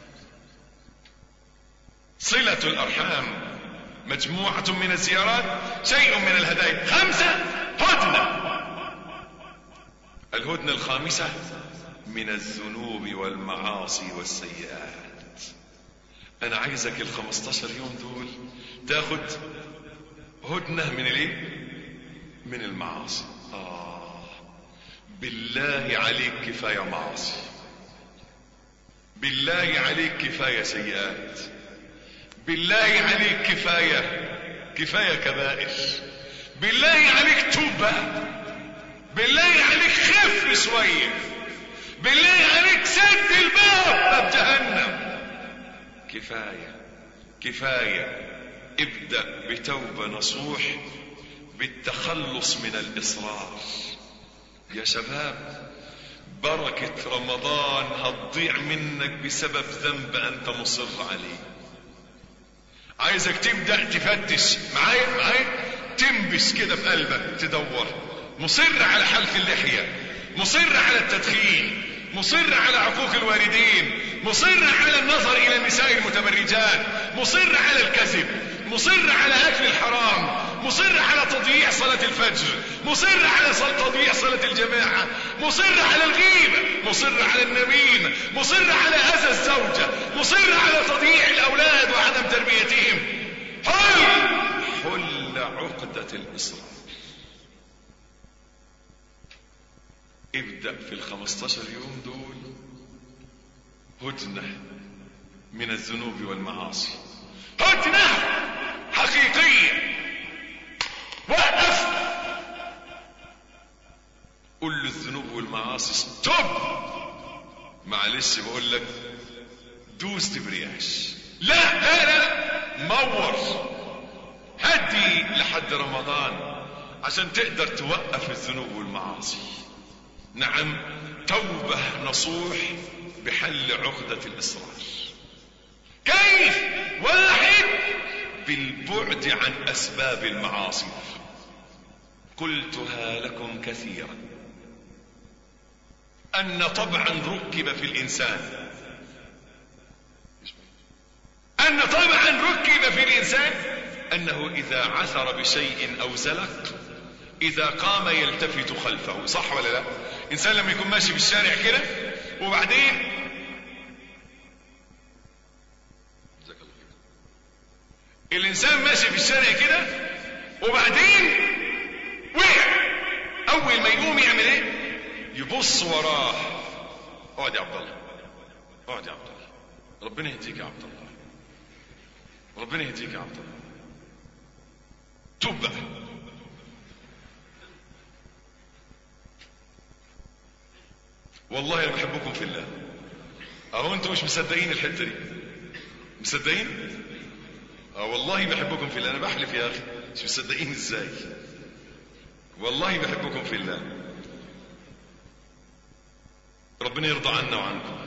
صلة الأرحام مجموعة من الزيارات شيء من الهدايا خمسة هدنة الهدنة الخامسة من الذنوب والمعاصي والسيئات أنا عايزك الخمستاشر يوم دول تاخد هدنة من الايه من المعاصي آه بالله عليك كفاية معاصي بالله عليك كفاية سيئات بالله عليك كفاية كفاية كبائر بالله عليك توب بقى بالله عليك خف شوية بالله عليك سد الباب باب جهنم كفاية كفاية ابدأ بتوبة نصوح بالتخلص من الإصرار يا شباب بركة رمضان هتضيع منك بسبب ذنب أنت مصر عليه عايزك تبدأ تفتش معايا معايا تنبش كده في قلبك تدور مصر على حلق اللحية مصر على التدخين مصر على عقوق الوالدين مصر على النظر إلى النساء المتبرجات مصر على الكذب مصر على أكل الحرام مصر على تضييع صلاة الفجر مصر على صل- تضييع صلاة الجماعة مصر على الغيبة مصر على النميمة مصر على أذى الزوجة مصر على تضييع الأولاد وعدم تربيتهم حل حل عقدة الإصرار ابدأ في الخمستاشر يوم دول هدنة من الذنوب والمعاصي هدنة حقيقية وقف قل للذنوب والمعاصي ستوب معلش بقول لك دوس تبرياش لا لا لا مور هدي لحد رمضان عشان تقدر توقف الذنوب والمعاصي نعم توبة نصوح بحل عقدة الإصرار كيف واحد بالبعد عن أسباب المعاصي قلتها لكم كثيرا أن طبعا ركب في الإنسان أن طبعا ركب في الإنسان أنه إذا عثر بشيء أو زلق إذا قام يلتفت خلفه صح ولا لا إنسان لما يكون ماشي في الشارع كده وبعدين جزاك الله خير. الإنسان ماشي في الشارع كده وبعدين وقع أول ما يقوم يعمل إيه يبص وراه اقعد يا عبد الله اقعد يا عبد الله ربنا يهديك يا عبد الله ربنا يهديك يا عبد الله توب بقى والله انا بحبكم في الله اهو انتوا مش مصدقين الحته دي مصدقين اه والله بحبكم في الله انا بحلف يا اخي مش مصدقين ازاي والله بحبكم في الله ربنا يرضى عنا وعنكم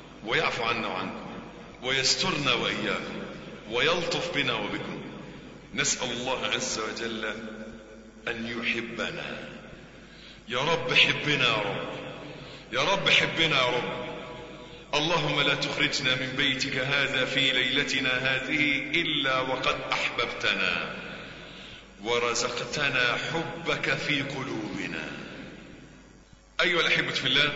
ويعفو عنا وعنكم ويسترنا واياكم ويلطف بنا وبكم نسأل الله عز وجل أن يحبنا يا رب حبنا يا رب يا رب حبنا يا رب اللهم لا تخرجنا من بيتك هذا في ليلتنا هذه إلا وقد أحببتنا ورزقتنا حبك في قلوبنا أيها الأحبة في الله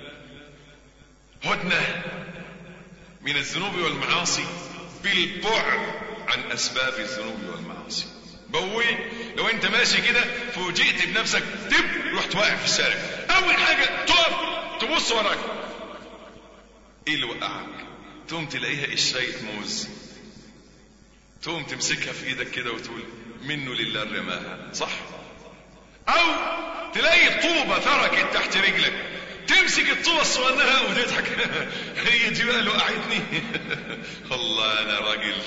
هدنة من الذنوب والمعاصي بالبعد عن أسباب الذنوب والمعاصي بوي لو انت ماشي كده فوجئت بنفسك دب رحت واقع في الشارع اول حاجة تقف تبص وراك ايه اللي وقعك تقوم تلاقيها قشرية موز تقوم تمسكها في ايدك كده وتقول منه لله رماها صح او تلاقي طوبة تركت تحت رجلك تمسك الطوبة الصغننة وتضحك هي دي بقى اللي وقعتني والله انا راجل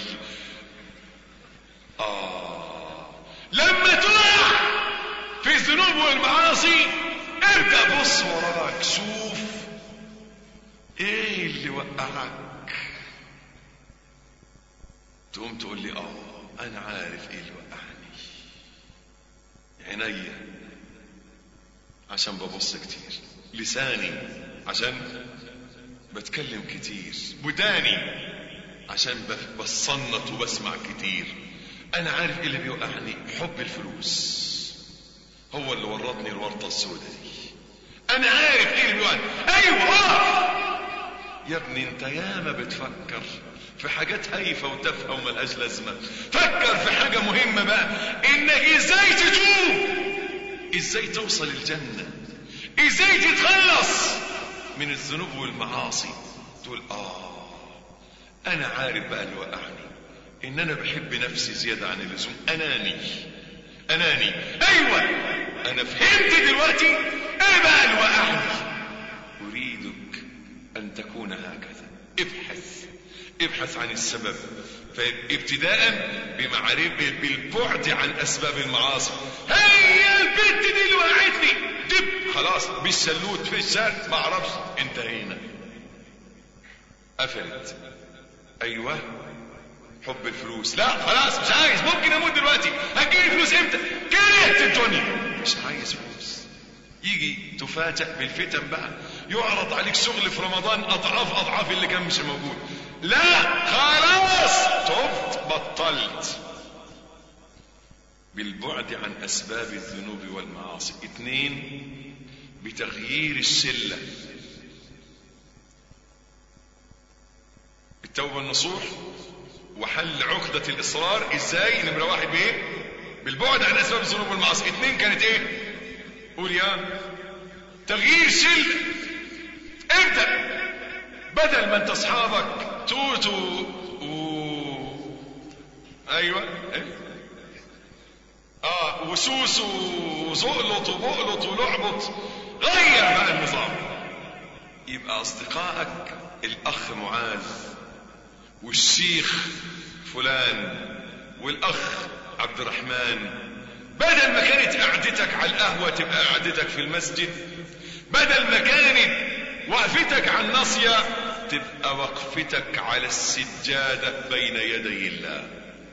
آه لما تقع في الذنوب والمعاصي ابدأ بص وراك شوف ايه اللي وقعك تقوم تقول لي اه انا عارف ايه اللي وقعني عينيا عشان ببص كتير لساني عشان بتكلم كتير وداني عشان بصنت وبسمع كتير انا عارف ايه اللي بيوقعني حب الفلوس هو اللي ورطني الورطه السوداء دي انا عارف ايه اللي بيوقعني ايوه آه. يا ابني انت ياما بتفكر في حاجات هايفه وتافهه وملهاش لازمه فكر في حاجه مهمه بقى انك ازاي تتوب ازاي توصل الجنه ازاي تتخلص من الذنوب والمعاصي تقول اه انا عارف بقى اللي وقعني ان انا بحب نفسي زيادة عن اللزوم اناني اناني ايوه انا فهمت دلوقتي ايه بقى اللي وقعني اريدك ان تكون هكذا ابحث ابحث عن السبب فابتداء بمعرفة بالبعد عن اسباب المعاصي هي البنت دي اللي وقعتني دب خلاص بالسلوت في الشارع ما اعرفش انتهينا قفلت ايوه حب الفلوس لا خلاص مش عايز ممكن اموت دلوقتي هتجيلي فلوس امتى كرهت الدنيا مش عايز فلوس يجي تفاجأ بالفتن بقى يعرض عليك شغل في رمضان اضعاف اضعاف اللي كان مش موجود لا خلاص تبت بطلت بالبعد عن اسباب الذنوب والمعاصي اثنين بتغيير الشله التوبه النصوح وحل عقدة الإصرار إزاي نمرة واحد بإيه بالبعد عن أسباب الذنوب والمعاصي اثنين كانت إيه قول يا تغيير شلة ابدأ بدل ما أنت أصحابك توتو و... أيوة إيه؟ آه وسوس وزقلط وبقلط ولعبط غير بقى النظام يبقى أصدقائك الأخ معاذ والشيخ فلان والاخ عبد الرحمن بدل ما كانت قعدتك على القهوة تبقى قعدتك في المسجد بدل ما كانت وقفتك على الناصية تبقى وقفتك على السجادة بين يدي الله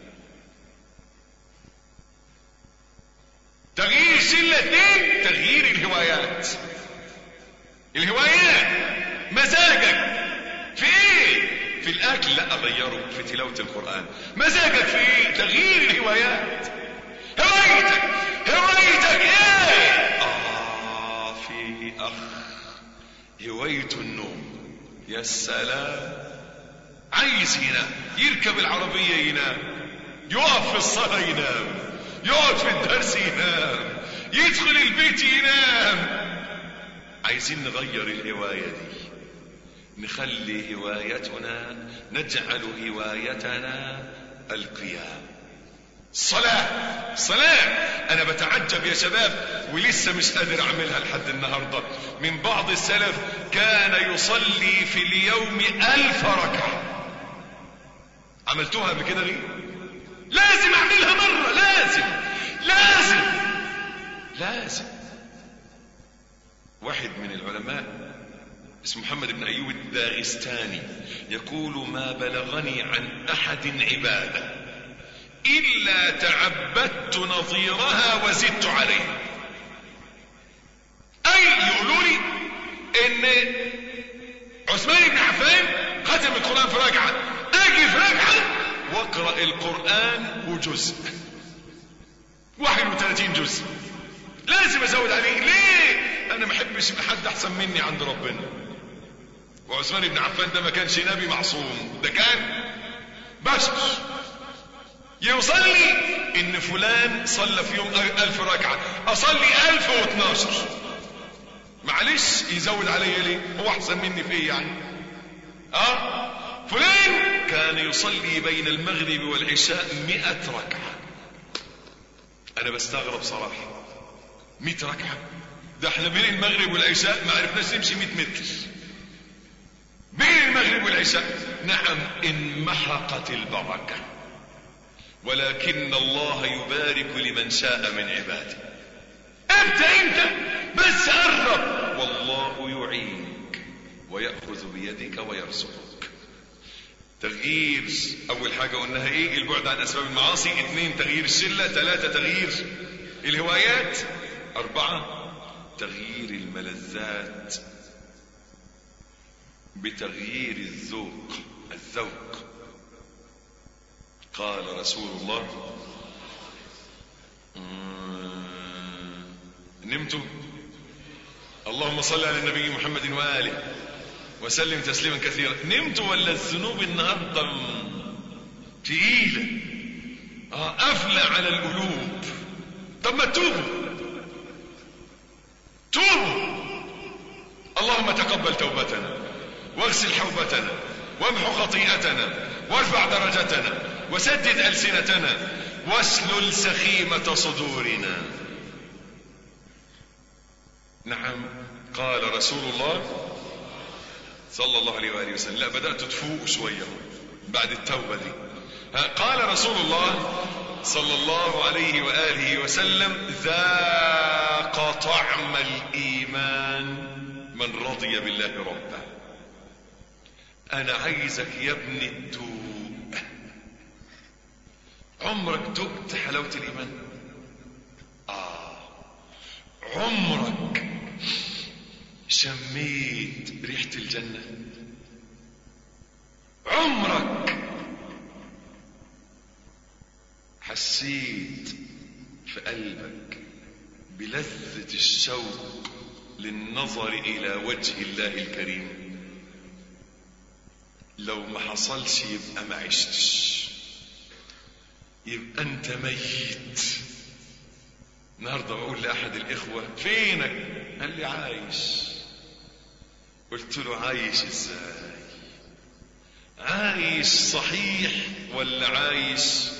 تغيير شلة اثنين تغيير الهوايات الهوايات مزاجك في ايه في الاكل لا اغيره في تلاوة القرآن مزاجك في ايه تغيير الهوايات هوايتك هوايتك ايه اه في اخ هواية النوم يا سلام عايز ينام يركب العربية ينام يقف في الصلاة ينام يقعد في الدرس ينام يدخل البيت ينام عايزين نغير الهواية دي نخلي هوايتنا نجعل هوايتنا القيام صلاة صلاة أنا بتعجب يا شباب ولسه مش قادر أعملها لحد النهاردة من بعض السلف كان يصلي في اليوم ألف ركعة عملتوها قبل كده ليه؟ لازم أعملها مرة لازم لازم لازم واحد من العلماء اسمه محمد بن أيوب الداغستاني يقول ما بلغني عن أحد عبادة إلا تعبدت نظيرها وزدت عليه أي يقولوا لي إن عثمان بن عفان ختم القرآن في ركعة أجي في ركعة واقرأ القرآن وجزء 31 جزء لازم ازود عليه ليه انا ما احبش يبقى حد احسن مني عند ربنا وعثمان بن عفان ده ما كانش نبي معصوم ده كان بشر يوصلي ان فلان صلى في يوم الف ركعة اصلي الف واتناشر معلش يزود عليا ليه هو احسن مني في ايه يعني اه فلان كان يصلي بين المغرب والعشاء مئة ركعة انا بستغرب صراحة مئة ركعة ده احنا بين المغرب والعشاء ما عرفناش نمشي 100 متر بين المغرب والعشاء نعم انمحقت البركة ولكن الله يبارك لمن شاء من عباده ابدأ انت بس قرب والله يعينك ويأخذ بيدك ويرزقك تغيير اول حاجة قلناها ايه البعد عن اسباب المعاصي اثنين تغيير الشلة ثلاثة تغيير الهوايات اربعة تغيير الملذات بتغيير الذوق الذوق قال رسول الله نمت اللهم صل على النبي محمد وآله وسلم تسليما كثيرا نمت ولا الذنوب النهارده تقيلة اه قافلة على القلوب طب ما تتوبوا توبوا اللهم تقبل توبتنا واغسل حوبتنا وامحو خطيئتنا وارفع درجتنا وسدد ألسنتنا واسلل سخيمة صدورنا نعم قال رسول الله صلى الله عليه وآله وسلم لا بدأت تفوق شوية بعد التوبة دي قال رسول الله صلى الله عليه وآله وسلم ذاق طعم الإيمان من رضي بالله ربا أنا عايزك يا ابني تدوق عمرك دقت حلاوة الإيمان آه عمرك شميت ريحة الجنة عمرك حسيت في قلبك بلذة الشوق للنظر إلى وجه الله الكريم لو ما حصلش يبقى ما عشتش يبقى أنت ميت النهارده بقول لأحد الإخوة فينك؟ قال لي عايش قلت له عايش ازاي عايش صحيح ولا عايش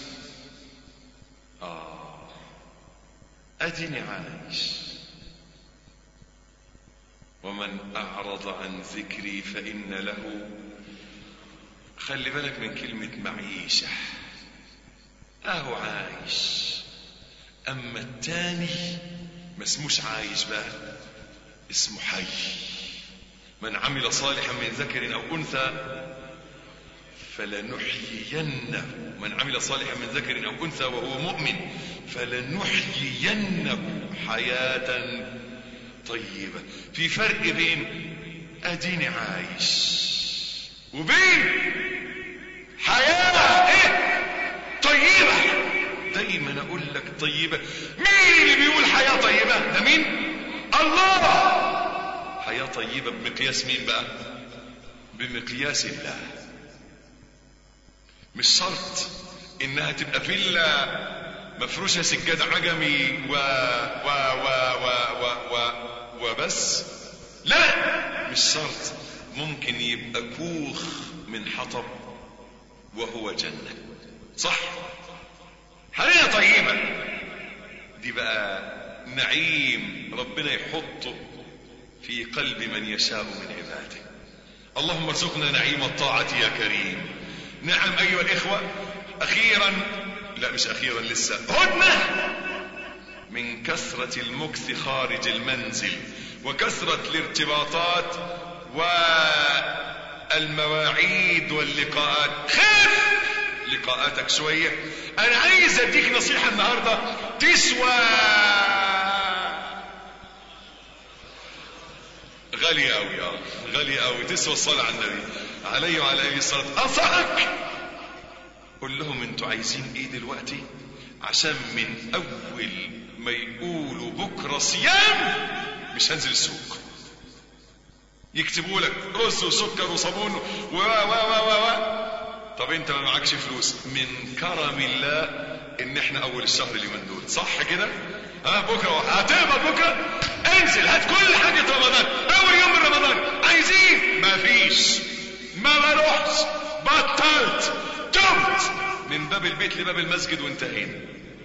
آه أديني عايش ومن أعرض عن ذكري فإن له خلي بالك من كلمة معيشة أهو عايش أما التاني ما اسموش عايش بقى اسمه حي من عمل صالحا من ذكر أو أنثى فلنحيينه من عمل صالحا من ذكر أو أنثى وهو مؤمن فلنحيينه حياة طيبة في فرق بين أديني عايش وبين حياة إيه؟ طيبة دايما أقول لك طيبة مين اللي بيقول حياة طيبة ده مين الله حياة طيبة بمقياس مين بقى بمقياس الله مش شرط انها تبقى فيلا مفروشة سجاد عجمي و و و و و و وبس لا مش شرط ممكن يبقى كوخ من حطب وهو جنة صح حياة طيبة دي بقى نعيم ربنا يحطه في قلب من يشاء من عباده اللهم ارزقنا نعيم الطاعة يا كريم نعم أيها الإخوة أخيرا لا مش أخيرا لسه هدنة من كثرة المكث خارج المنزل وكثرة الارتباطات والمواعيد واللقاءات خف لقاءاتك شوية انا عايز اديك نصيحة النهاردة تسوى غالية قوي اه غالية قوي تسوى الصلاة على النبي عليه وعلى اله الصلاة انصحك قول لهم انتوا عايزين ايه دلوقتي عشان من اول ما يقولوا بكرة صيام مش هنزل السوق يكتبوا لك رز وسكر وصابون و و و و و طب انت ما معكش فلوس من كرم الله ان احنا اول الشهر اليومين دول صح كده ها بكره هتقبض بكره انزل هات كل حاجه رمضان اول يوم من رمضان عايزين ما فيش ما بروحش بطلت تبت من باب البيت لباب المسجد وانتهينا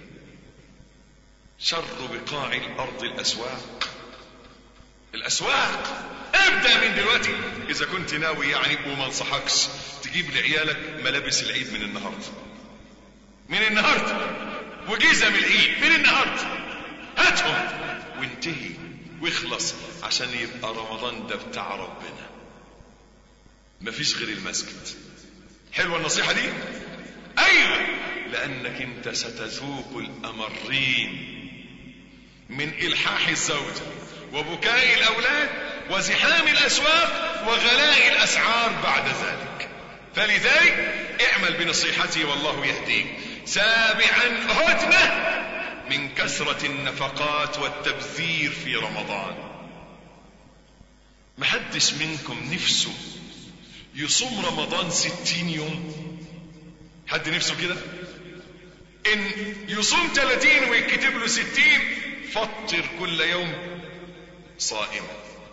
شر بقاع الارض الاسواق الاسواق ابدا من دلوقتي اذا كنت ناوي يعني وما انصحكش تجيب لعيالك ملابس العيد من النهارده من النهارده وجزم العيد من النهارده هاتهم وانتهي واخلص عشان يبقى رمضان ده بتاع ربنا مفيش غير المسجد حلوه النصيحه دي ايوه لانك انت ستذوق الامرين من الحاح الزوجه وبكاء الاولاد وزحام الاسواق وغلاء الاسعار بعد ذلك فلذلك اعمل بنصيحتي والله يهديك سابعا هدنه من كثره النفقات والتبذير في رمضان محدش منكم نفسه يصوم رمضان ستين يوم حد نفسه كده ان يصوم 30 ويكتب له 60 فطر كل يوم صائما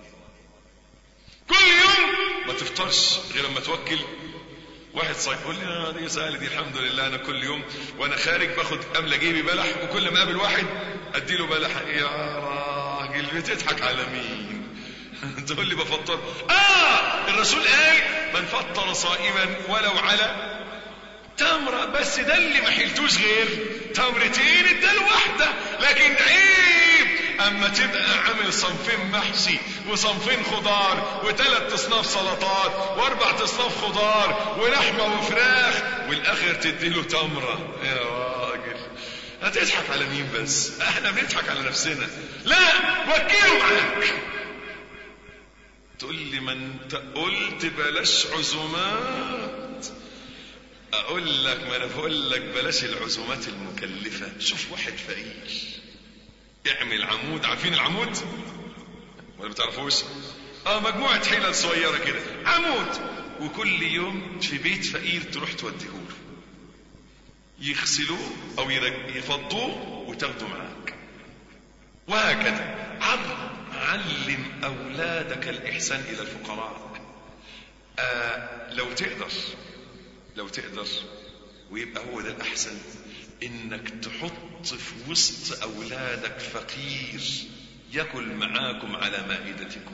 كل يوم ما تفطرش غير لما توكل واحد صايم يقول لي انا دي سهله دي الحمد لله انا كل يوم وانا خارج باخد املى جيبي بلح وكل ما اقابل واحد اديله بلح يا راجل بتضحك على مين تقول لي بفطر اه الرسول قال من فطر صائما ولو على تمرة بس ده اللي ما حلتوش غير تمرتين اداله واحدة لكن عيب اما تبقى عامل صنفين محشي وصنفين خضار وثلاث اصناف سلطات واربع اصناف خضار ولحمة وفراخ والاخر تديله تمرة يا راجل هتضحك على مين بس احنا بنضحك على نفسنا لا وكله معاك تقول لي ما انت قلت بلاش عزومات اقول لك ما انا بقول لك بلاش العزومات المكلفه شوف واحد فقير اعمل عمود عارفين العمود ولا بتعرفوش اه مجموعه حلل صغيره كده عمود وكل يوم في بيت فقير تروح توديهوله يغسلوه او يفضوه وتاخده معاك وهكذا علم اولادك الاحسان الى الفقراء آه لو تقدر لو تقدر ويبقى هو ده الاحسن انك تحط في وسط اولادك فقير ياكل معاكم على مائدتكم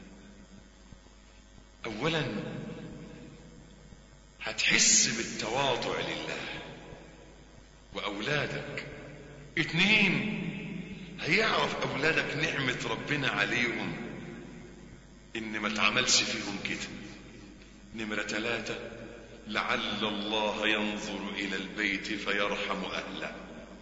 اولا هتحس بالتواضع لله واولادك اتنين هيعرف اولادك نعمة ربنا عليهم ان ما تعملش فيهم كده نمرة ثلاثة لعل الله ينظر الى البيت فيرحم اهله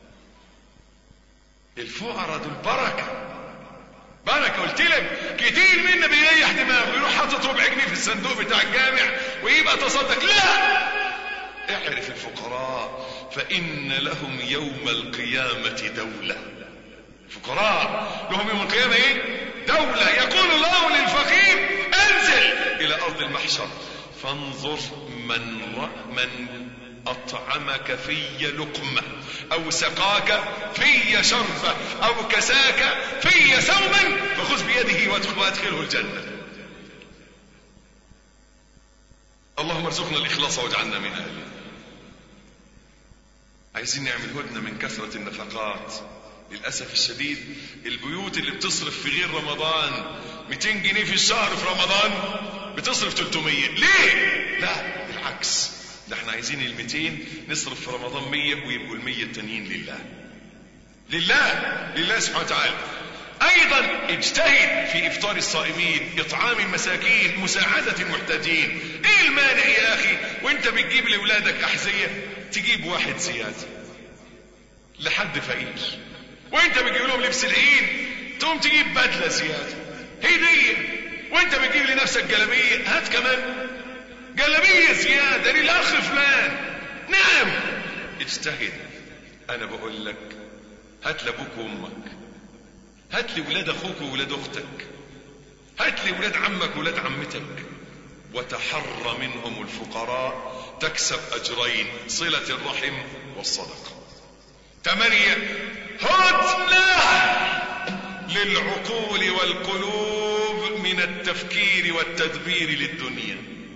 الفقراء دول بركه بركه قلت لك كتير منا بيريح دماغه يروح حاطط ربع جنيه في الصندوق بتاع الجامع ويبقى تصدق لا اعرف الفقراء فان لهم يوم القيامه دوله فقراء لهم يوم القيامه ايه دوله يقول الله للفقير انزل الى ارض المحشر فانظر من من اطعمك في لقمه او سقاك في شربه او كساك في ثوبا فخذ بيده وادخله الجنه اللهم ارزقنا الاخلاص واجعلنا من اهله عايزين نعمل هدنه من كثره النفقات للاسف الشديد البيوت اللي بتصرف في غير رمضان 200 جنيه في الشهر في رمضان بتصرف 300 ليه لا بالعكس ده احنا عايزين ال 200 نصرف في رمضان 100 ويبقوا ال 100 التانيين لله لله لله سبحانه وتعالى ايضا اجتهد في افطار الصائمين اطعام المساكين مساعدة المحتاجين ايه المانع يا اخي وانت بتجيب لاولادك احذية تجيب واحد زيادة لحد فقير وانت بتجيب لهم لبس العيد تقوم تجيب بدلة زيادة هدية وانت بتجيب لنفسك جلابية هات كمان جلابية زيادة للاخ فلان نعم اجتهد انا بقول لك هات لابوك وامك هات لي ولاد اخوك وولاد اختك هات لي ولاد عمك وولاد عمتك وتحر منهم الفقراء تكسب اجرين صلة الرحم والصدقة ثمانية هدنة للعقول والقلوب من التفكير والتدبير للدنيا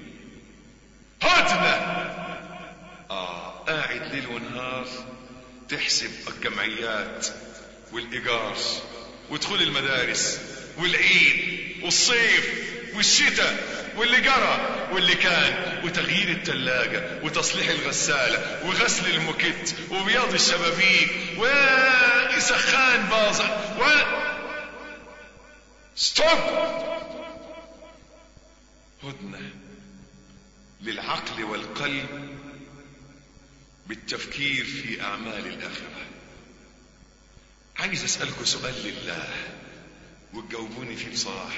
هدنة آه قاعد ليل ونهار تحسب الجمعيات والإيجار ودخول المدارس والعيد والصيف والشتاء واللي جرى واللي كان وتغيير التلاجة وتصليح الغسالة وغسل المكت وبياض الشبابيك وسخان باظة و ستوب هدنة للعقل والقلب بالتفكير في أعمال الآخرة عايز أسألكم سؤال لله وتجاوبوني فيه بصراحة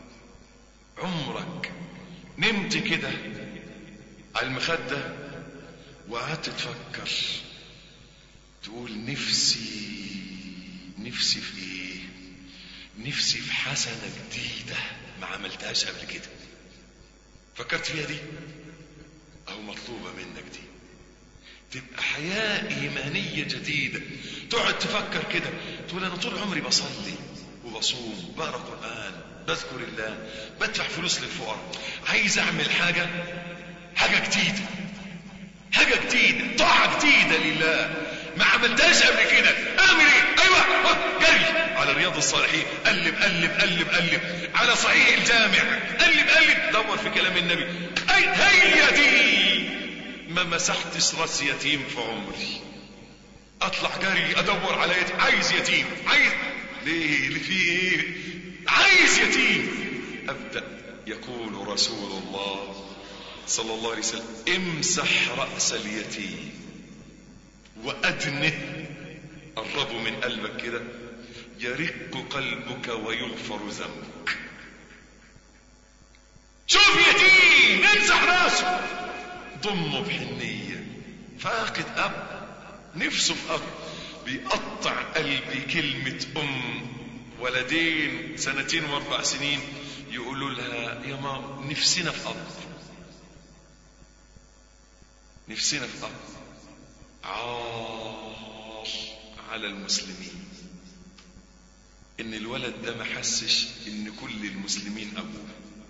عمرك نمت كده على المخدة وقعدت تفكر تقول نفسي نفسي في ايه نفسي في حسنة جديدة ما عملتهاش قبل كده فكرت فيها دي او مطلوبة منك دي تبقى حياة إيمانية جديدة تقعد تفكر كده تقول أنا طول عمري بصلي وبصوم بقرا قرآن بذكر الله بدفع فلوس للفقراء عايز أعمل حاجة حاجة جديدة حاجة جديدة طاعة جديدة لله ما عملتهاش قبل كده اعمل ايه ايوه جري على رياض الصالحين قلب قلب قلب قلب على صحيح الجامع قلب قلب دور في كلام النبي اي هي دي ما مسحتش راس يتيم في عمري اطلع جري ادور على يتيم عايز يتيم عايز ليه اللي فيه ايه عايز يتيم ابدا يقول رسول الله صلى الله عليه وسلم امسح راس اليتيم وادنه قربه من قلبك كده يرق قلبك ويغفر ذنبك شوف يتيم امسح راسه ضمه بحنية فاقد أب نفسه في أب بيقطع قلبي كلمة أم ولدين سنتين واربع سنين يقولوا لها يا ماما نفسنا في أب نفسنا في أب عار على المسلمين ان الولد ده ما حسش ان كل المسلمين ابوه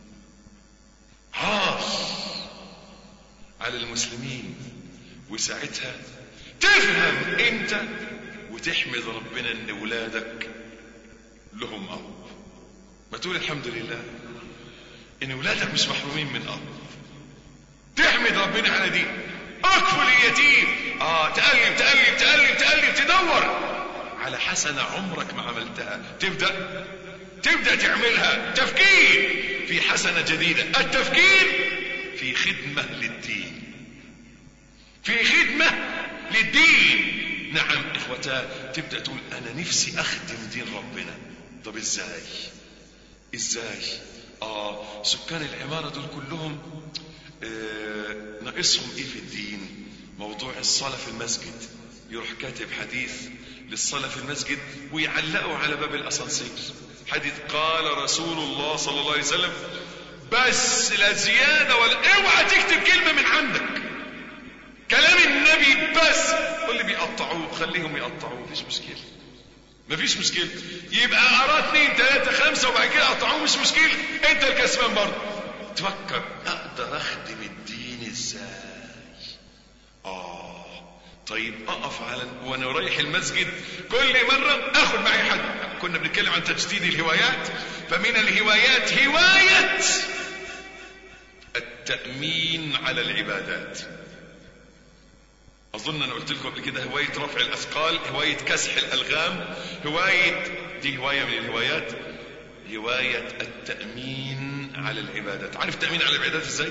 عار على المسلمين وساعتها تفهم انت وتحمد ربنا ان ولادك لهم اب ما تقول الحمد لله ان ولادك مش محرومين من اب تحمد ربنا على دي اكفل اليتيم اه تقلب تقلب تقلب تقلب تدور على حسنة عمرك ما عملتها تبدأ تبدأ تعملها تفكير في حسنة جديدة التفكير في خدمة للدين في خدمة للدين نعم اخوتا تبدأ تقول انا نفسي اخدم دين ربنا طب ازاي ازاي اه سكان العمارة دول كلهم آه ناقصهم ايه في الدين موضوع الصلاة في المسجد يروح كاتب حديث للصلاة في المسجد ويعلقوا على باب الاسانسير حديث قال رسول الله صلى الله عليه وسلم بس لا زيادة ولا اوعى تكتب كلمة من عندك كلام النبي بس واللي بيقطعوه خليهم يقطعوه مفيش مشكلة مفيش مشكلة يبقى أرى اثنين ثلاثة خمسة وبعد كده قطعوه مش مشكلة انت الكسبان برضه تفكر اقدر اخدم الدين ازاي اه طيب اقف على وانا رايح المسجد كل مرة اخد معي حد كنا بنتكلم عن تجديد الهوايات فمن الهوايات هواية التأمين على العبادات اظن انا قلت لكم قبل كده هوايه رفع الاثقال هوايه كسح الالغام هوايه دي هوايه من الهوايات هوايه التامين على العبادات عارف التامين على العبادات ازاي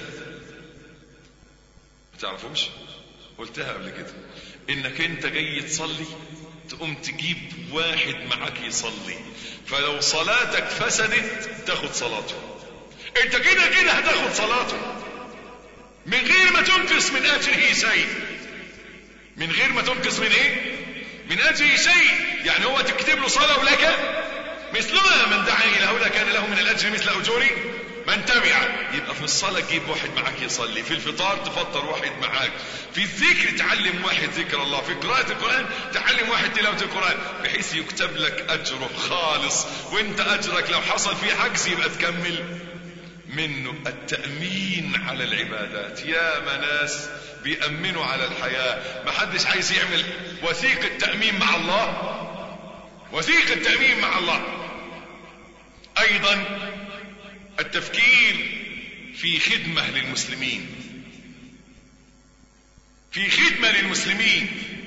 ما تعرفوش قلتها قبل كده انك انت جاي تصلي تقوم تجيب واحد معاك يصلي فلو صلاتك فسدت تاخد صلاته انت كده كده هتاخد صلاته من غير ما تنقص من اجره شيء من غير ما تنقص من ايه من اجره شيء يعني هو تكتب له صلاه ولك مثلما من دعا الى هدى كان له من الاجر مثل اجور من تبع يبقى في الصلاة تجيب واحد معاك يصلي في الفطار تفطر واحد معاك في الذكر تعلم واحد ذكر الله في قراءة القرآن تعلم واحد تلاوة القرآن بحيث يكتب لك أجره خالص وانت أجرك لو حصل فيه عجز يبقى تكمل منه التأمين على العبادات يا مناس بيأمنوا على الحياة ما حدش عايز يعمل وثيقة تأمين مع الله وثيقة تأمين مع الله أيضا التفكير في خدمة للمسلمين في خدمة للمسلمين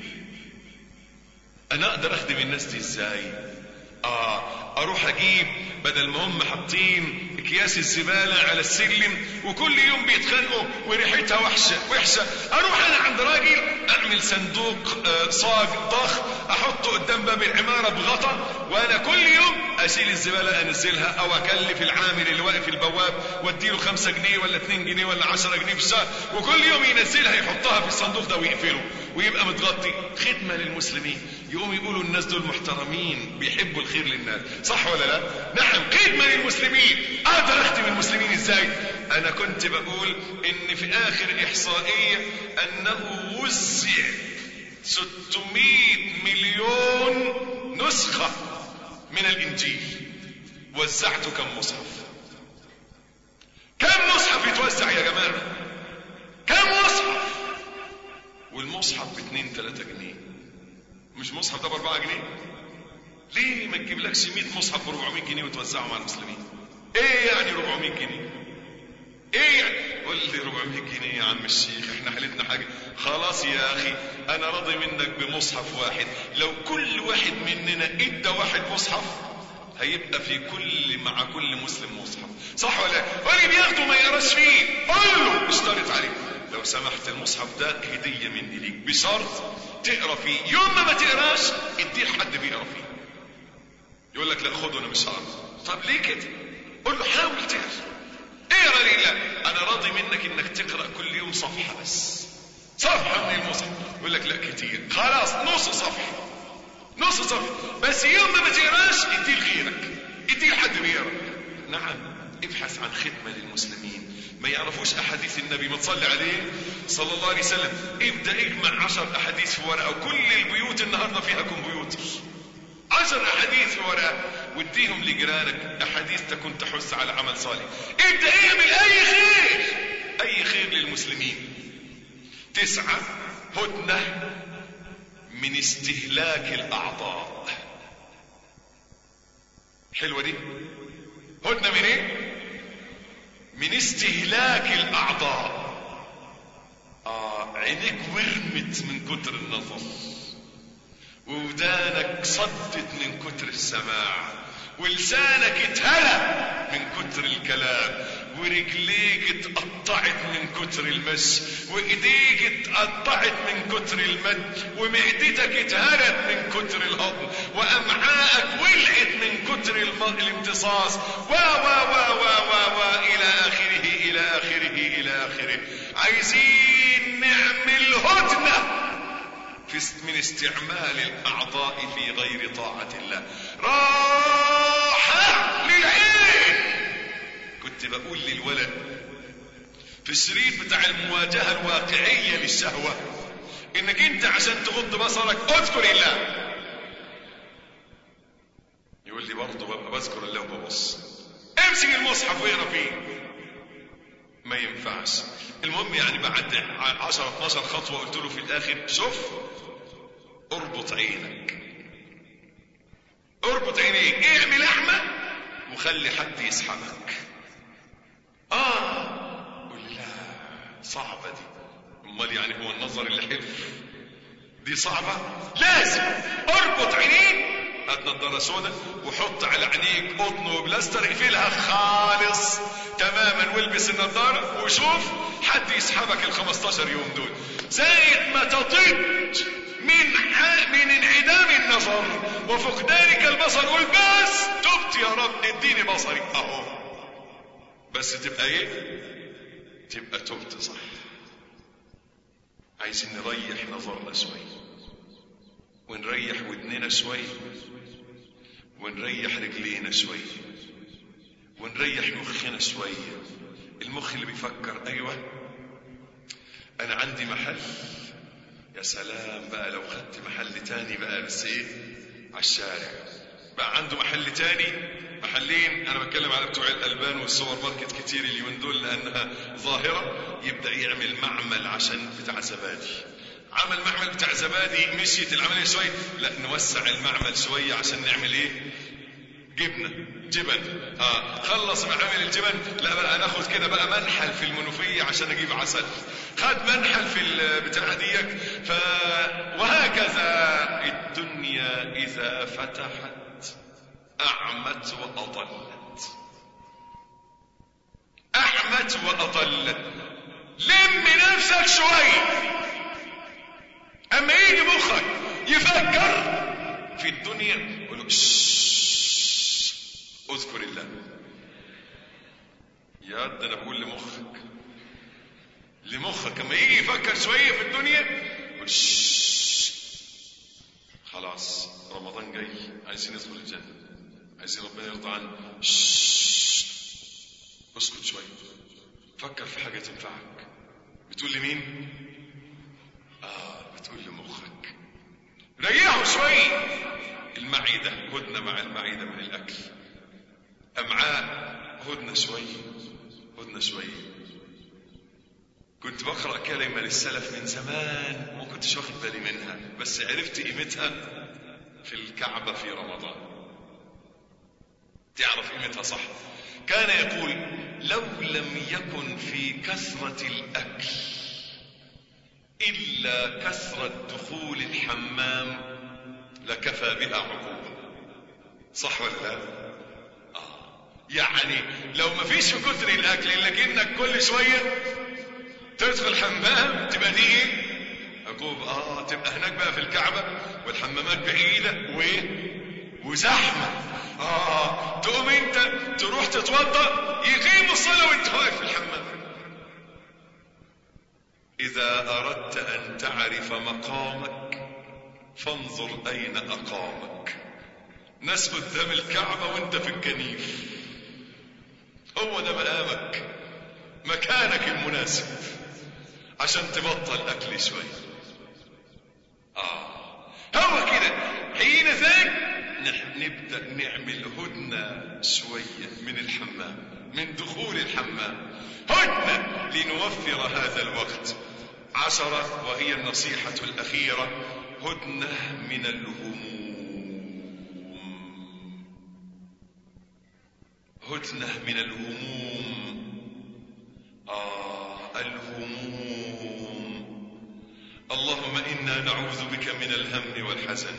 انا اقدر اخدم الناس دي ازاي اه اروح اجيب بدل ما هم حاطين اكياس الزبالة على السلم وكل يوم بيتخانقوا وريحتها وحشة وحشة اروح انا عند راجل اعمل صندوق آه صاج ضخ احطه قدام باب العمارة بغطا وانا كل يوم اشيل الزبالة انزلها او اكلف العامل اللي واقف البواب واديله خمسة جنيه ولا اتنين جنيه ولا عشرة جنيه في الشهر وكل يوم ينزلها يحطها في الصندوق ده ويقفله ويبقى متغطي خدمة للمسلمين يقوم يقولوا الناس دول محترمين بيحبوا الخير للناس صح ولا لا نعم خدمة للمسلمين اقدر اخدم المسلمين ازاي انا كنت بقول ان في اخر احصائية انه وزع 600 مليون نسخة من الانجيل وزعت كم مصحف كم مصحف يتوزع يا جماعة كم مصحف والمصحف باتنين تلاتة جنيه مش مصحف ده باربعة جنيه ليه ما تجيبلكش 100 مصحف ب 400 جنيه وتوزعهم على المسلمين ايه يعني 400 جنيه ايه يعني قول لي 400 جنيه يا عم الشيخ احنا حالتنا حاجه خلاص يا اخي انا راضي منك بمصحف واحد لو كل واحد مننا ادى واحد مصحف هيبقى في كل مع كل مسلم مصحف صح ولا لا واللي بياخده ما يقراش فيه قول له اشترط عليه لو سمحت المصحف ده هديه مني ليك بشرط تقرا فيه يوم ما ما تقراش اديه لحد بيقرا فيه يقول لك لا خده انا مش هقرا طب ليه كده قول له حاول تقرا اقرا ليه لا انا راضي منك انك تقرا كل يوم صفحه بس صفحه من المصحف يقول لك لا كتير خلاص نص صفحه نص صفحه بس يوم ما ما تقراش اديه لغيرك اديه لحد بيقرا نعم ابحث عن خدمه للمسلمين ما يعرفوش احاديث النبي ما تصلي عليه صلى الله عليه وسلم ابدا اجمع عشر احاديث في ورقه وكل البيوت النهارده فيها كمبيوتر عشر احاديث في ورقه واديهم لجيرانك احاديث تكون تحث على عمل صالح ابدا اعمل اي خير اي خير للمسلمين تسعه هدنه من استهلاك الاعضاء حلوه دي هدنه من ايه من استهلاك الاعضاء اه عينيك ورمت من كتر النظر وودانك صدت من كتر السماع ولسانك اتهلى من كتر الكلام ورجليك اتقطعت من كتر المشي وايديك اتقطعت من كتر المد ومعدتك اتهرت من كتر الهضم وامعائك ولعت من كتر الم- الامتصاص و و و و و و الى اخره الى اخره الى اخره عايزين نعمل هدنه في است- من استعمال الاعضاء في غير طاعه الله راحه للعين كنت بقول للولد في الشريط بتاع المواجهه الواقعيه للشهوه انك انت عشان تغض بصرك اذكر الله يقول لي برضه ببقى بذكر الله وببص امسك المصحف واقرا فيه ما ينفعش المهم يعني بعد 10 12 خطوه قلت له في الاخر شوف اربط عينك اربط عينيك اعمل اعمى وخلي حد يسحبك اه قول لي لا صعبه دي امال يعني هو النظر اللي حلو دي صعبة لازم اربط عينيك هات نضارة سودا وحط على عينيك قطن وبلاستر اقفلها خالص تماما والبس النضارة وشوف حد يسحبك ال 15 يوم دول زائد ما تطج من ح... من انعدام النظر وفقدانك البصر قول بس تبت يا رب اديني بصري اهو بس تبقى ايه تبقى تبت صح عايزين نريح نظرنا شويه ونريح ودننا شوي ونريح رجلينا شوي ونريح مخنا شوي المخ اللي بيفكر ايوه انا عندي محل يا سلام بقى لو خدت محل تاني بقى بس ايه على الشارع بقى عنده محل تاني محلين انا بتكلم على بتوع الالبان والسوبر ماركت كتير اليومين دول لانها ظاهره يبدا يعمل معمل عشان بتاع زبادي عمل معمل بتاع زبادي مشيت العمليه شوي لا نوسع المعمل شويه عشان نعمل ايه جبنه جبن اه خلص معامل الجبن لا بقى ناخد كده بقى منحل في المنوفيه عشان اجيب عسل خد منحل في البتاع ديك ف وهكذا الدنيا اذا فتحت اعمت واضلت اعمت واضلت لم نفسك شويه اما يجي مخك يفكر في الدنيا يقول له اذكر الله يا ده انا بقول لمخك لمخك اما يجي يفكر شويه في الدنيا يقول خلاص رمضان جاي عايزين ندخل الجنه عايزين ربنا يرضى عنا اسكت شويه فكر في حاجه تنفعك بتقول لمين اه بتقول لمخك ريحه شوي المعدة هدنة مع المعدة من الأكل أمعاء هدنة شوي هدنة شوي كنت بقرأ كلمة للسلف من زمان ما كنتش واخد بالي منها بس عرفت قيمتها في الكعبة في رمضان تعرف قيمتها صح كان يقول لو لم يكن في كثرة الأكل إلا كثرة دخول الحمام لكفى بها عقوبة صح ولا لا؟ آه. يعني لو ما فيش في كتر الأكل إلا كأنك كل شوية تدخل الحمام تبقى دي إيه؟ عقوبة آه تبقى هناك بقى في الكعبة والحمامات بعيدة وإيه؟ وزحمة آه تقوم أنت تروح تتوضأ يقيم الصلاة وأنت واقف في الحمام إذا أردت أن تعرف مقامك فانظر أين أقامك ناس قدام الكعبة وانت في الكنيف هو ده مقامك مكانك المناسب عشان تبطل أكل شوي آه هو كده حين ذاك نبدأ نعمل هدنة شوية من الحمام من دخول الحمام هدنة لنوفر هذا الوقت عشرة وهي النصيحة الأخيرة هدنة من الهموم هدنة من الهموم آه الهموم اللهم إنا نعوذ بك من الهم والحزن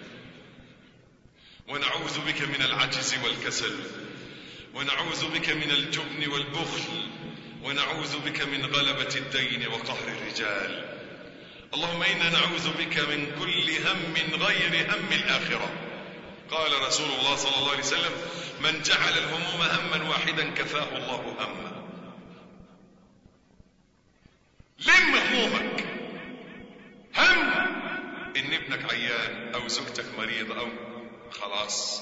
ونعوذ بك من العجز والكسل ونعوذ بك من الجبن والبخل ونعوذ بك من غلبة الدين وقهر الرجال اللهم إنا نعوذ بك من كل هم غير هم الآخرة قال رسول الله صلى الله عليه وسلم من جعل الهموم هما واحدا كفاه الله هما لم همومك هم ان ابنك عيان او زوجتك مريضة او خلاص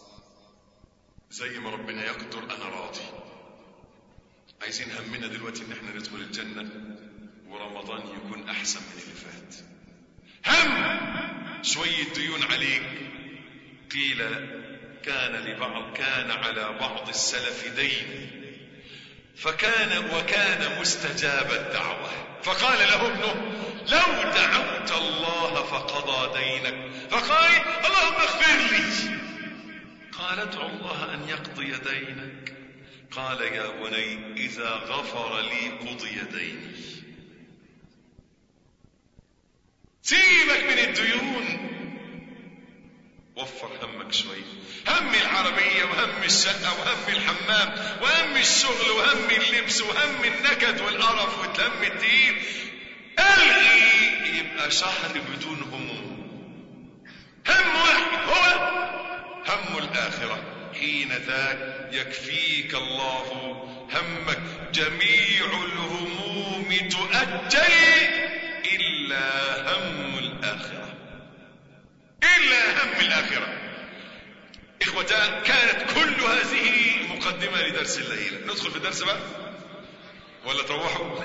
زي ما ربنا يقدر انا راضي عايزين همنا دلوقتي ان احنا ندخل الجنة ورمضان يكون احسن من اللي فات هم شوية ديون عليك قيل كان لبعض كان على بعض السلف دين فكان وكان مستجاب الدعوة فقال له ابنه لو دعوت الله فقضى دينك فقال اللهم اغفر لي قال ادعو الله أن يقضي دينك قال يا بني إذا غفر لي قضي ديني سيبك من الديون وفر همك شوي هم العربية وهم الشقة وهم الحمام وهم الشغل وهم اللبس وهم النكد والقرف والهم التقيل الغي يبقى شهر بدون هموم هم واحد هو هم الآخرة حين ذاك يكفيك الله همك جميع الهموم تؤجل إلا هم الآخرة إلا هم الآخرة إخوتان كانت كل هذه مقدمة لدرس الليلة ندخل في الدرس بقى ولا تروحوا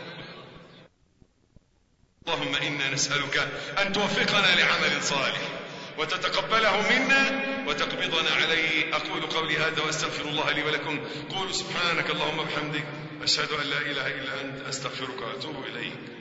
اللهم إنا نسألك أن توفقنا لعمل صالح وتتقبله منا وتقبضنا عليه أقول قولي هذا وأستغفر الله لي ولكم قولوا سبحانك اللهم وبحمدك أشهد أن لا إله إلا أنت أستغفرك وأتوب إليك